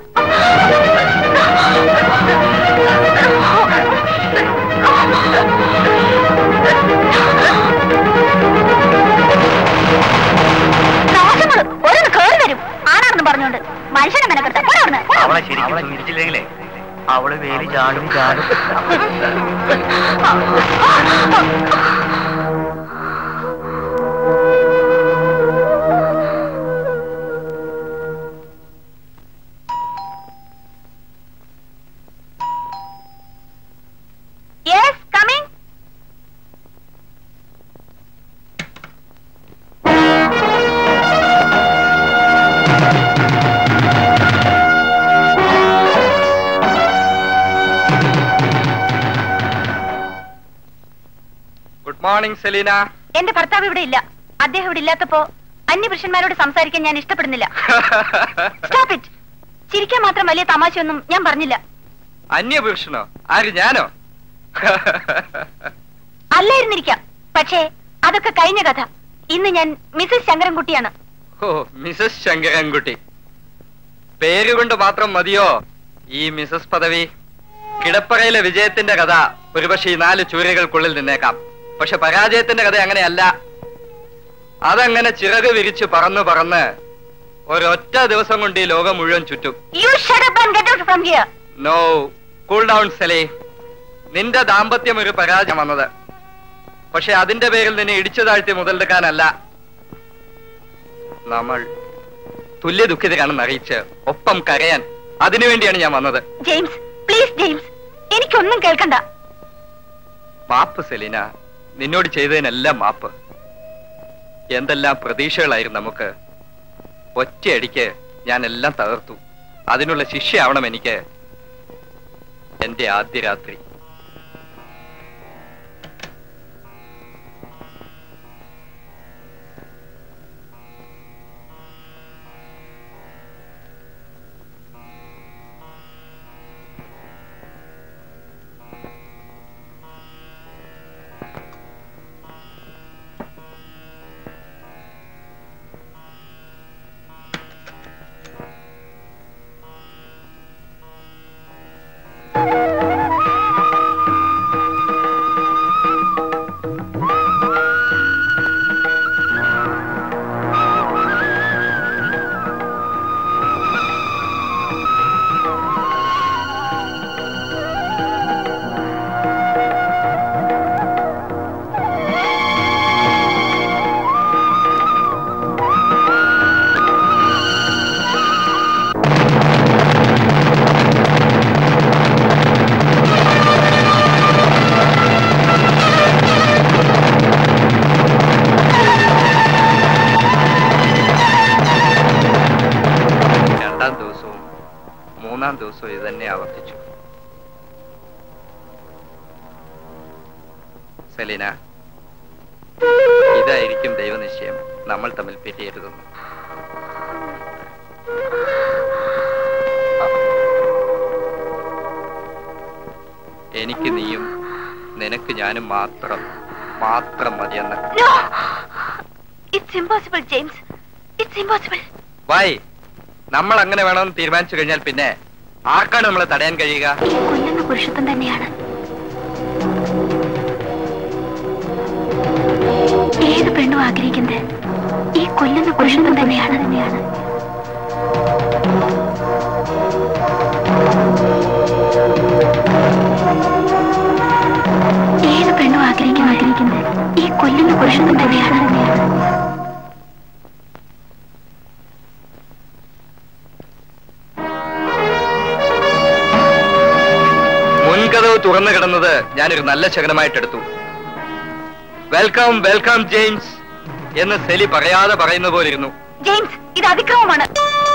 നാശങ്ങള് ഓരോന്ന് കേറി വരും ആണാണെന്ന് പറഞ്ഞോണ്ട് മനുഷ്യനെ മെനക്കെടുത്ത പോരാ അവളെ ശരിക്കും സൂചിച്ചില്ലെങ്കിലേ അവള് വേലി ചാടും ചാടും yes coming good morning Selina എന്റെ ഭർത്താവ് ഇവിടെ ഇല്ല അദ്ദേഹം ഇവിടെ ഇല്ലാത്തപ്പോ അന്യപുരുഷന്മാരോട് സംസാരിക്കാൻ ഞാൻ ഇഷ്ടപ്പെടുന്നില്ല സ്റ്റോപ്പ് ഇറ്റ് ചിരിക്കാൻ മാത്രം വലിയ തമാശയൊന്നും ഞാൻ പറഞ്ഞില്ല അന്യപുരുഷനോ ആര് ഞാനോ അല്ലായിരുന്നിരിക്കാം പക്ഷേ അതൊക്കെ കഴിഞ്ഞ കഥ ഇന്ന് ഞാൻ മിസസ് ശങ്കരൻകുട്ടിയാണ് ഓ മിസസ് ശങ്കരൻകുട്ടി പേരുകൊണ്ട് മാത്രം മതിയോ ഈ മിസസ് പദവി കിടപ്പറയിലെ വിജയത്തിന്റെ കഥ ഒരുപക്ഷെ ഈ നാല് ചൂരകൾക്കുള്ളിൽ നിന്നേക്കാം പക്ഷെ പരാജയത്തിന്റെ കഥ അങ്ങനെയല്ല അതങ്ങനെ ചിറക് വിരിച്ച് പറന്ന് പറന്ന് ഒരൊറ്റ ദിവസം കൊണ്ട് ഈ ലോകം മുഴുവൻ ചുറ്റും you shut up and get out from here no cool down Seli നിന്റെ ദാമ്പത്യം ഒരു പരാജയം വന്നത് പക്ഷെ അതിന്റെ പേരിൽ നിന്നെ ഇടിച്ചു താഴ്ത്തി മുതലെടുക്കാനല്ല നമ്മൾ തുല്യ ദുഃഖിതരാണെന്ന് അറിയിച്ച് ഒപ്പം കരയാൻ അതിനുവേണ്ടിയാണ് ഞാൻ വന്നത് ജെയിംസ് പ്ലീസ് ജെയിംസ് എനിക്കൊന്നും കേൾക്കണ്ട മാപ്പ് സെലീന നിന്നോട് ചെയ്തതിനെല്ലാം മാപ്പ് എന്തെല്ലാം പ്രതീക്ഷകളായിരുന്നു നമുക്ക് ഒറ്റയടിക്ക് ഞാൻ എല്ലാം തകർത്തു അതിനുള്ള ശിക്ഷയാവണം എനിക്ക് എന്റെ ആദ്യ രാത്രി രണ്ടാം ദിവസവും മൂന്നാം ദിവസവും ഇത് തന്നെ ആവർത്തിച്ചു സെലീന ഇതായിരിക്കും ദൈവനിശ്ചയം നമ്മൾ തമ്മിൽ പിരിയരുതെന്ന് എനിക്ക് നീയും നിനക്ക് ഞാനും മാത്രം മാത്രം മതിയെന്ന് no it's impossible James it's impossible why നമ്മൾ അങ്ങനെ വേണമെന്ന് തീരുമാനിച്ചു കഴിഞ്ഞാൽ പിന്നെ ആർക്കാണ് നമ്മളെ തടയാൻ കഴിയുക കൊല്ലുന്ന പുരുഷത്വം തന്നെയാണ് ഏത് പെണ്ണും ആഗ്രഹിക്കുന്നത് ഈ കൊല്ലുന്ന പുരുഷത്വം തന്നെയാണ് തന്നെയാണ് ഏത് പെണ്ണും ആഗ്രഹിക്കും ആഗ്രഹിക്കുന്നത് ഈ കൊല്ലുന്ന പുരുഷത്വം തന്നെയാണ് തന്നെയാണ് മുൻകഥവ് തുറന്നു കിടന്നത് ഞാനൊരു നല്ല ശകനമായിട്ടെടുത്തു വെൽക്കം വെൽക്കം ജെയിംസ് എന്ന് സെലി പറയാതെ പറയുന്ന പോലിരുന്നു ജെയിംസ് ഇത് അതിക്രമമാണ്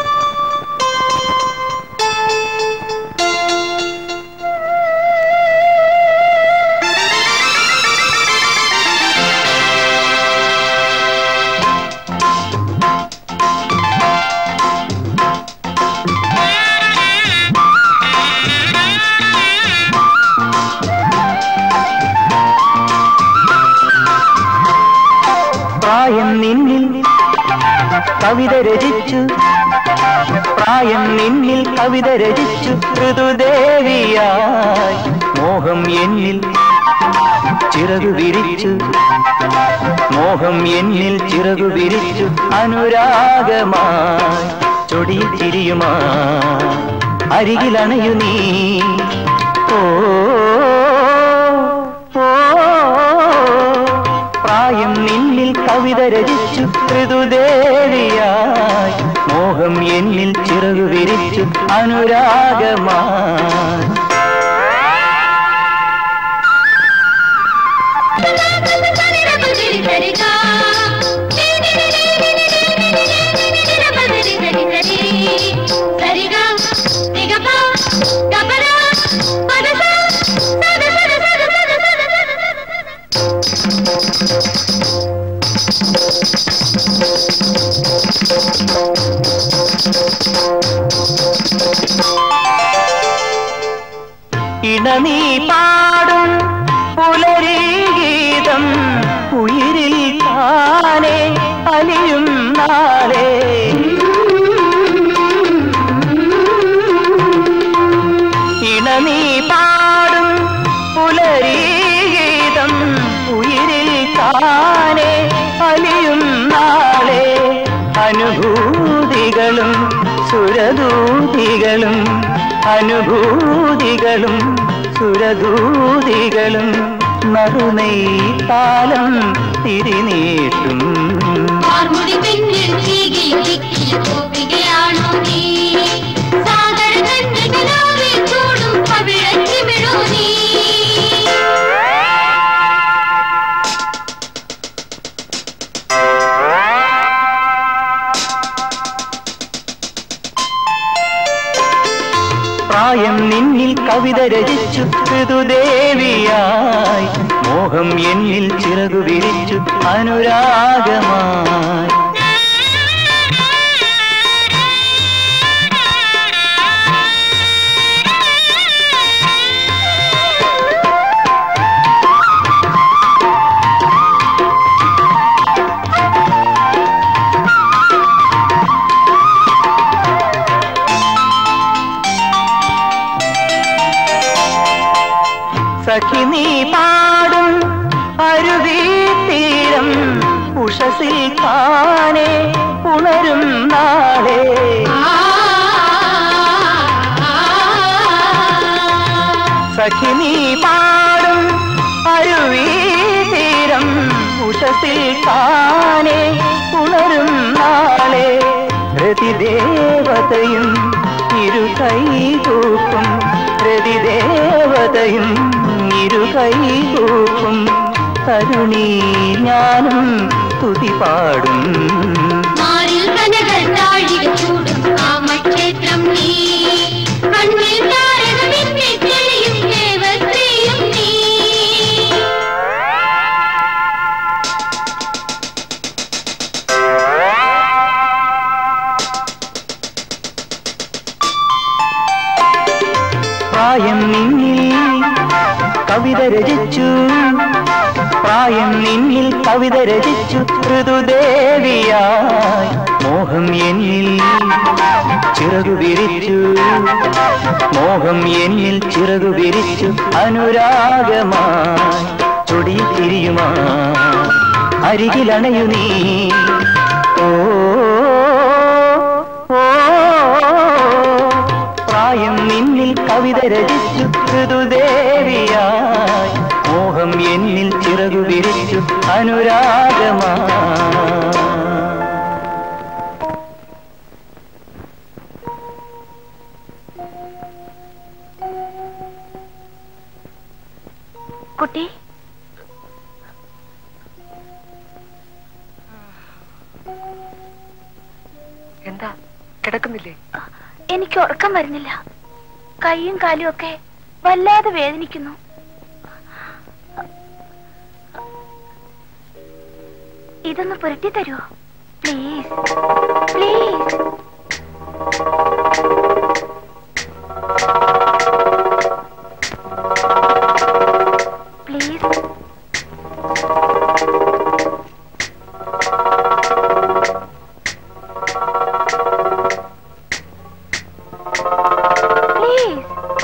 പ്രായം നിന്നിൽ കവിത രചിച്ചു പ്രായം നിന്നിൽ കവിത രചിച്ചു ഋതുദേവിയായി മോഹം എന്നിൽ ചിറകു വിരിച്ചു മോഹം എന്നിൽ ചിറകു വിരിച്ചു അനുരാഗമായി ചൊടിയ ചിരിയുമാ അരികിലണയു നീ ഓ ഓ പ്രായം നിന്നിൽ കവിത രചിച്ചു ഋതുദേവിയായി മോഹം എന്നിൽ ചിറകു വിരിച്ചു അനുരാഗമായി సరిగా നീ പാടും പുലരി ഗീതം ഉയിരിൽ താനെ അലിയും നാളെ ഇണ നീ പാടും പുലരി ഗീതം ഉയിരിൽ താനെ അലിയും നാളെ അനുഭൂതികളും സുരദൂതികളും അനുഭൂതികളും സുരദൂതികളും നറുനെയ്ത്താലം തിരിനീട്ടും മാർമുടി പെണ്ണിൽ തീകിൽ തിക്കിൽ കോപ്പികയാണോ നീ സാഗര കണ്ണുകളാവിൽ ചൂടും പവിഴത്തിമിഴോ നീ പ്രായം നിന്നിൽ കവിത രചിച്ചു ഋതുദേവിയായി മോഹം എന്നിൽ ചിറകു വിരിച്ചു അനുരാഗമായി സഖി നീ പാടും അരുവി തീരം ഉഷസിൽ താനെ ഉണരും നാളെ സഖി നീ പാടും അരുവി തീരം ഉഷസിൽ താനെ ഉണരും നാളെ രതിദേവതയും ഇരു കൈകൂപ്പും രതിദേവതയും ഇരു കൈകൂപ്പും തരുണി ഞാനും തുതി പാടും മാറിൽ കനകൾ താഴിക ചൂടും കാമക്ഷേത്രം നീ കണ്ണിൽ താരകമിന്നെ തെളിയും ദേവത്തെയും നീ പ്രായം നിന്നിൽ കവിത രചിച്ചു പ്രായം നിന്നിൽ കവിത രചിച്ചു ഋതുദേവിയായി മോഹം എന്നിൽ ചിറകു വിരിച്ചു മോഹം എന്നിൽ ചിറകു വിരിച്ചു അനുരാഗമായി ചൊടിയിൽ തിരിയുമാ അരികിലണയു നീ ഓ ഓ പ്രായം നിന്നിൽ കവിത രചിച്ചു ഋതുദേവിയായി മോഹം എന്നിൽ ചിറകു വിരിച്ചു അനുരാഗമാ കുട്ടി എന്താ കിടക്കുന്നില്ലേ എനിക്ക് ഉറക്കം വരുന്നില്ല കൈയും കാലും ഒക്കെ വല്ലാതെ വേദനിക്കുന്നു ഇതൊന്ന് പുരട്ടി തരുമോ പ്ലീസ് പ്ലീസ് പ്ലീസ് പ്ലീസ്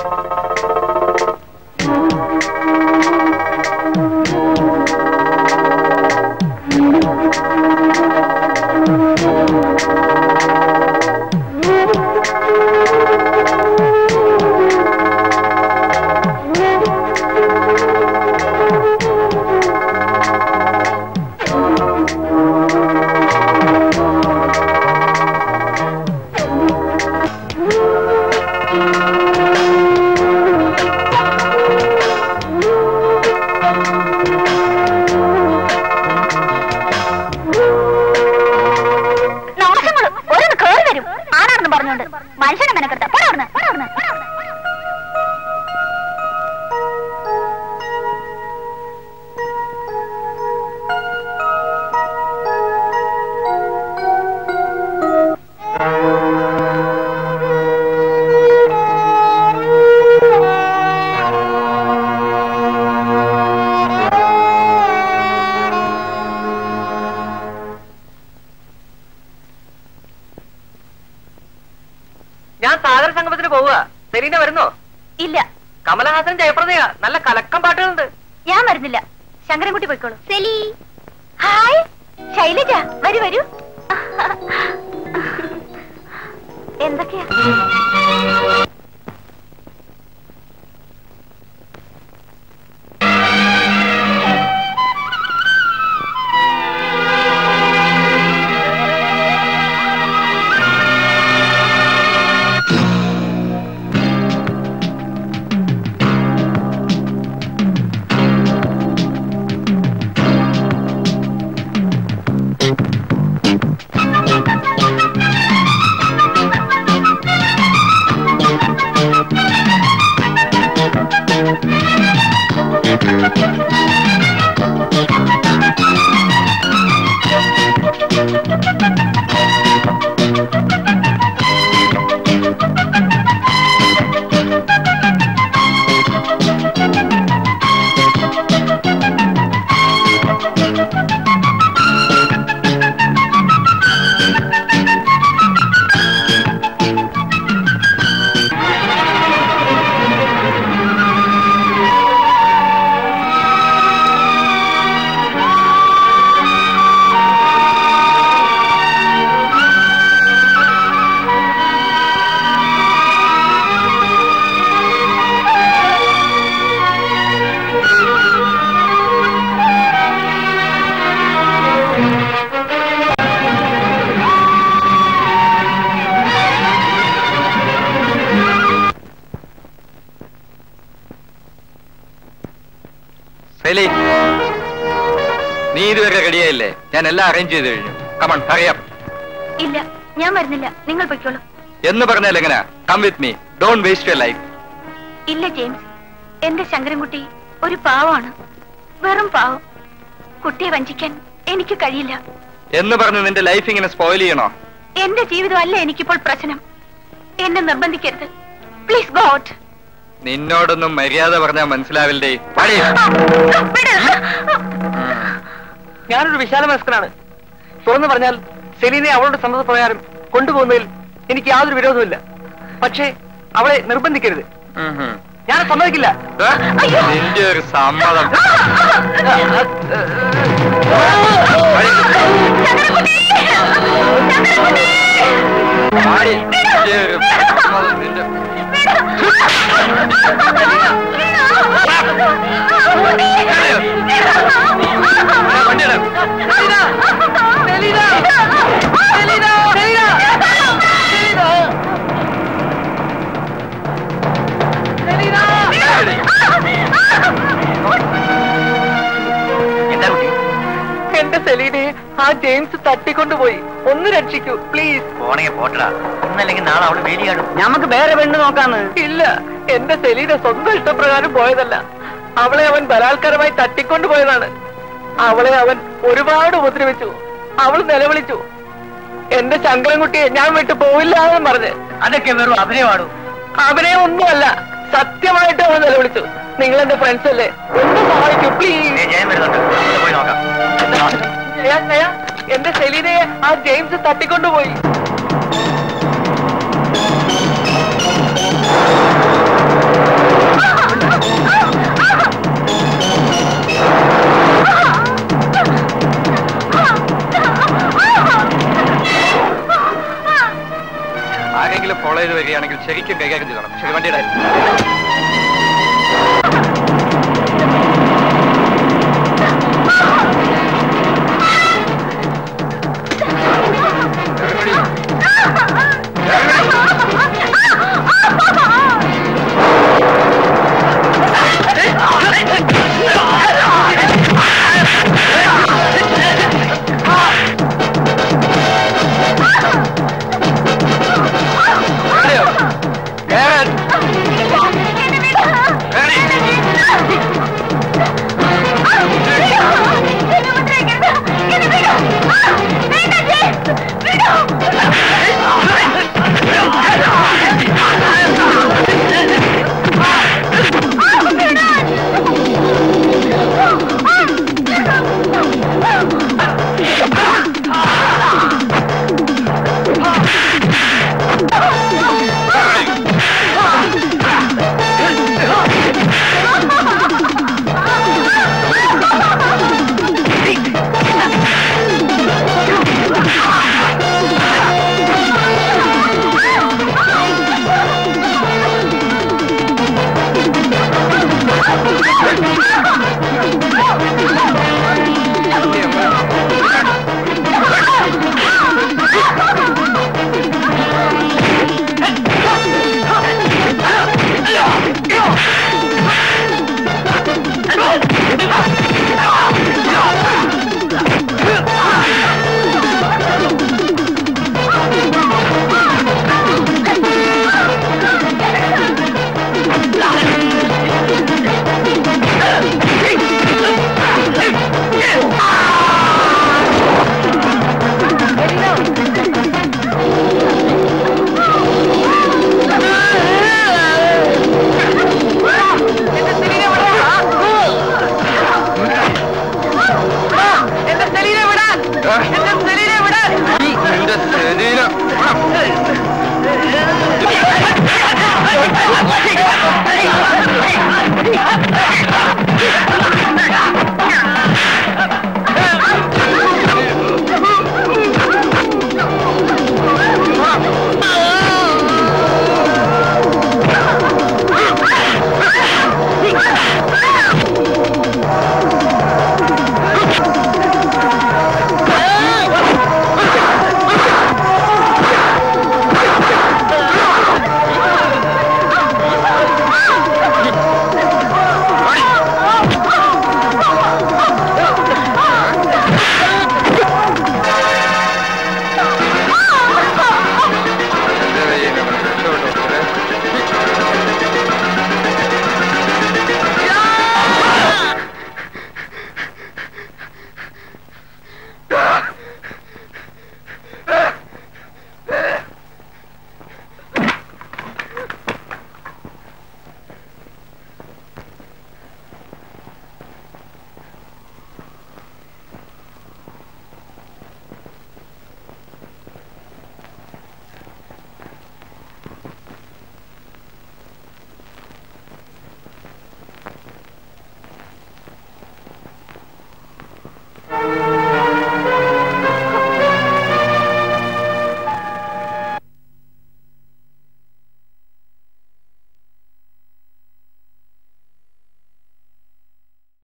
നാശങ്ങള് ഓരോന്ന് കേറി വരും ആരാണെന്ന് പറഞ്ഞോണ്ട് മനുഷ്യനെ മെനക്കെടുത്ത പോടാ പോടാ സംഗമത്തിന് പോവുക സെലീന വരുന്നോ ഇല്ല കമലഹാസൻ ജയപ്രദയാ നല്ല കലക്കം പാട്ടുകളുണ്ട് ഞാൻ വരുന്നില്ല ശങ്കരൻകുട്ടി പോയിക്കോളൂ സെലി ഹായ് ശൈലജ വരൂ വരൂ എന്തൊക്കെയാ ശൈലി നീ ഇതുവരെ റെഡിയായില്ലേ ഞാൻ എല്ലാം അറേഞ്ച് ചെയ്ത് കഴിഞ്ഞു കമൺ അറിയാം ഇല്ല ഞാൻ വരുന്നില്ല നിങ്ങൾ പൊയ്ക്കോളൂ എന്ന് പറഞ്ഞാൽ എങ്ങനെയാ come with me don't waste your life ഇല്ല ജെയിംസ് എന്റെ ശങ്കരൻകുട്ടി ഒരു പാവമാണ് വെറും പാവം കുട്ടിയെ വഞ്ചിക്കാൻ എനിക്ക് കഴിയില്ല എന്ന് പറഞ്ഞ് നിന്റെ ലൈഫ് ഇങ്ങനെ സ്പോയിൽ ചെയ്യണോ എന്റെ ജീവിതമല്ല എനിക്കിപ്പോൾ പ്രശ്നം എന്നെ നിർബന്ധിക്കരുത് പ്ലീസ് ഗോഡ് നിന്നോടൊന്നും മര്യാദ പറഞ്ഞാൽ മനസ്സിലാവില്ലേ പാടി ഞാനൊരു വിശാല മനസ്കനാണ് തുറന്നു പറഞ്ഞാൽ സെലീനെ അവളുടെ സമ്മതപ്രകാരം കൊണ്ടുപോകുന്നതിൽ എനിക്ക് യാതൊരു വിരോധമില്ല പക്ഷേ അവളെ നിർബന്ധിക്കരുത് ഞാൻ സമ്മതിക്കില്ല നിന്റെ ഒരു സമ്മതം പാടി. നിന്റെ ഒരു സമ്മതം നിന്റെ വണ്ടിയിടാം എന്താ കുട്ടി എന്റെ സെലീനയെ ആ ജെയിംസ് തട്ടിക്കൊണ്ടുപോയി ഒന്ന് രക്ഷിക്കൂ പ്ലീസ് പോണെങ്കിൽ പോട്ടടാ ഇന്നല്ലെങ്കിൽ നാളെ അവള് വേലി കാണും നമുക്ക് വേറെ പെണ്ണ് നോക്കാന്ന് ഇല്ല എന്റെ സെലീന സ്വന്തം ഇഷ്ടപ്രകാരം പോയതല്ല അവളെ അവൻ ബലാത്കാരമായി തട്ടിക്കൊണ്ടുപോയതാണ് അവളെ അവൻ ഒരുപാട് ഉപദ്രവിച്ചു അവൾ നിലവിളിച്ചു എന്റെ ശങ്കരൻകുട്ടിയെ ഞാൻ വിട്ടു പോവില്ല എന്ന് പറഞ്ഞ് അതൊക്കെ വെറും അഭിനയമാണു അവനെ ഒന്നുമല്ല സത്യമായിട്ട് അവൻ നിലവിളിച്ചു നിങ്ങൾ എന്റെ ഫ്രണ്ട്സ് അല്ലേ ഒന്ന് സഹായിക്കൂ പ്ലീസ് ജയം വരുന്നുണ്ട് നമുക്ക് പോയി നോക്കാം ജയ, ജയ, എന്റെ സെലീനയെ ആ ജെയിംസ് തട്ടിക്കൊണ്ടുപോയി ആരെങ്കിലും ഫോളോ ചെയ്ത് വരികയാണെങ്കിൽ ശരിക്കും കൈകാര്യം ചെയ്യണം ശരി വണ്ടിയുടെ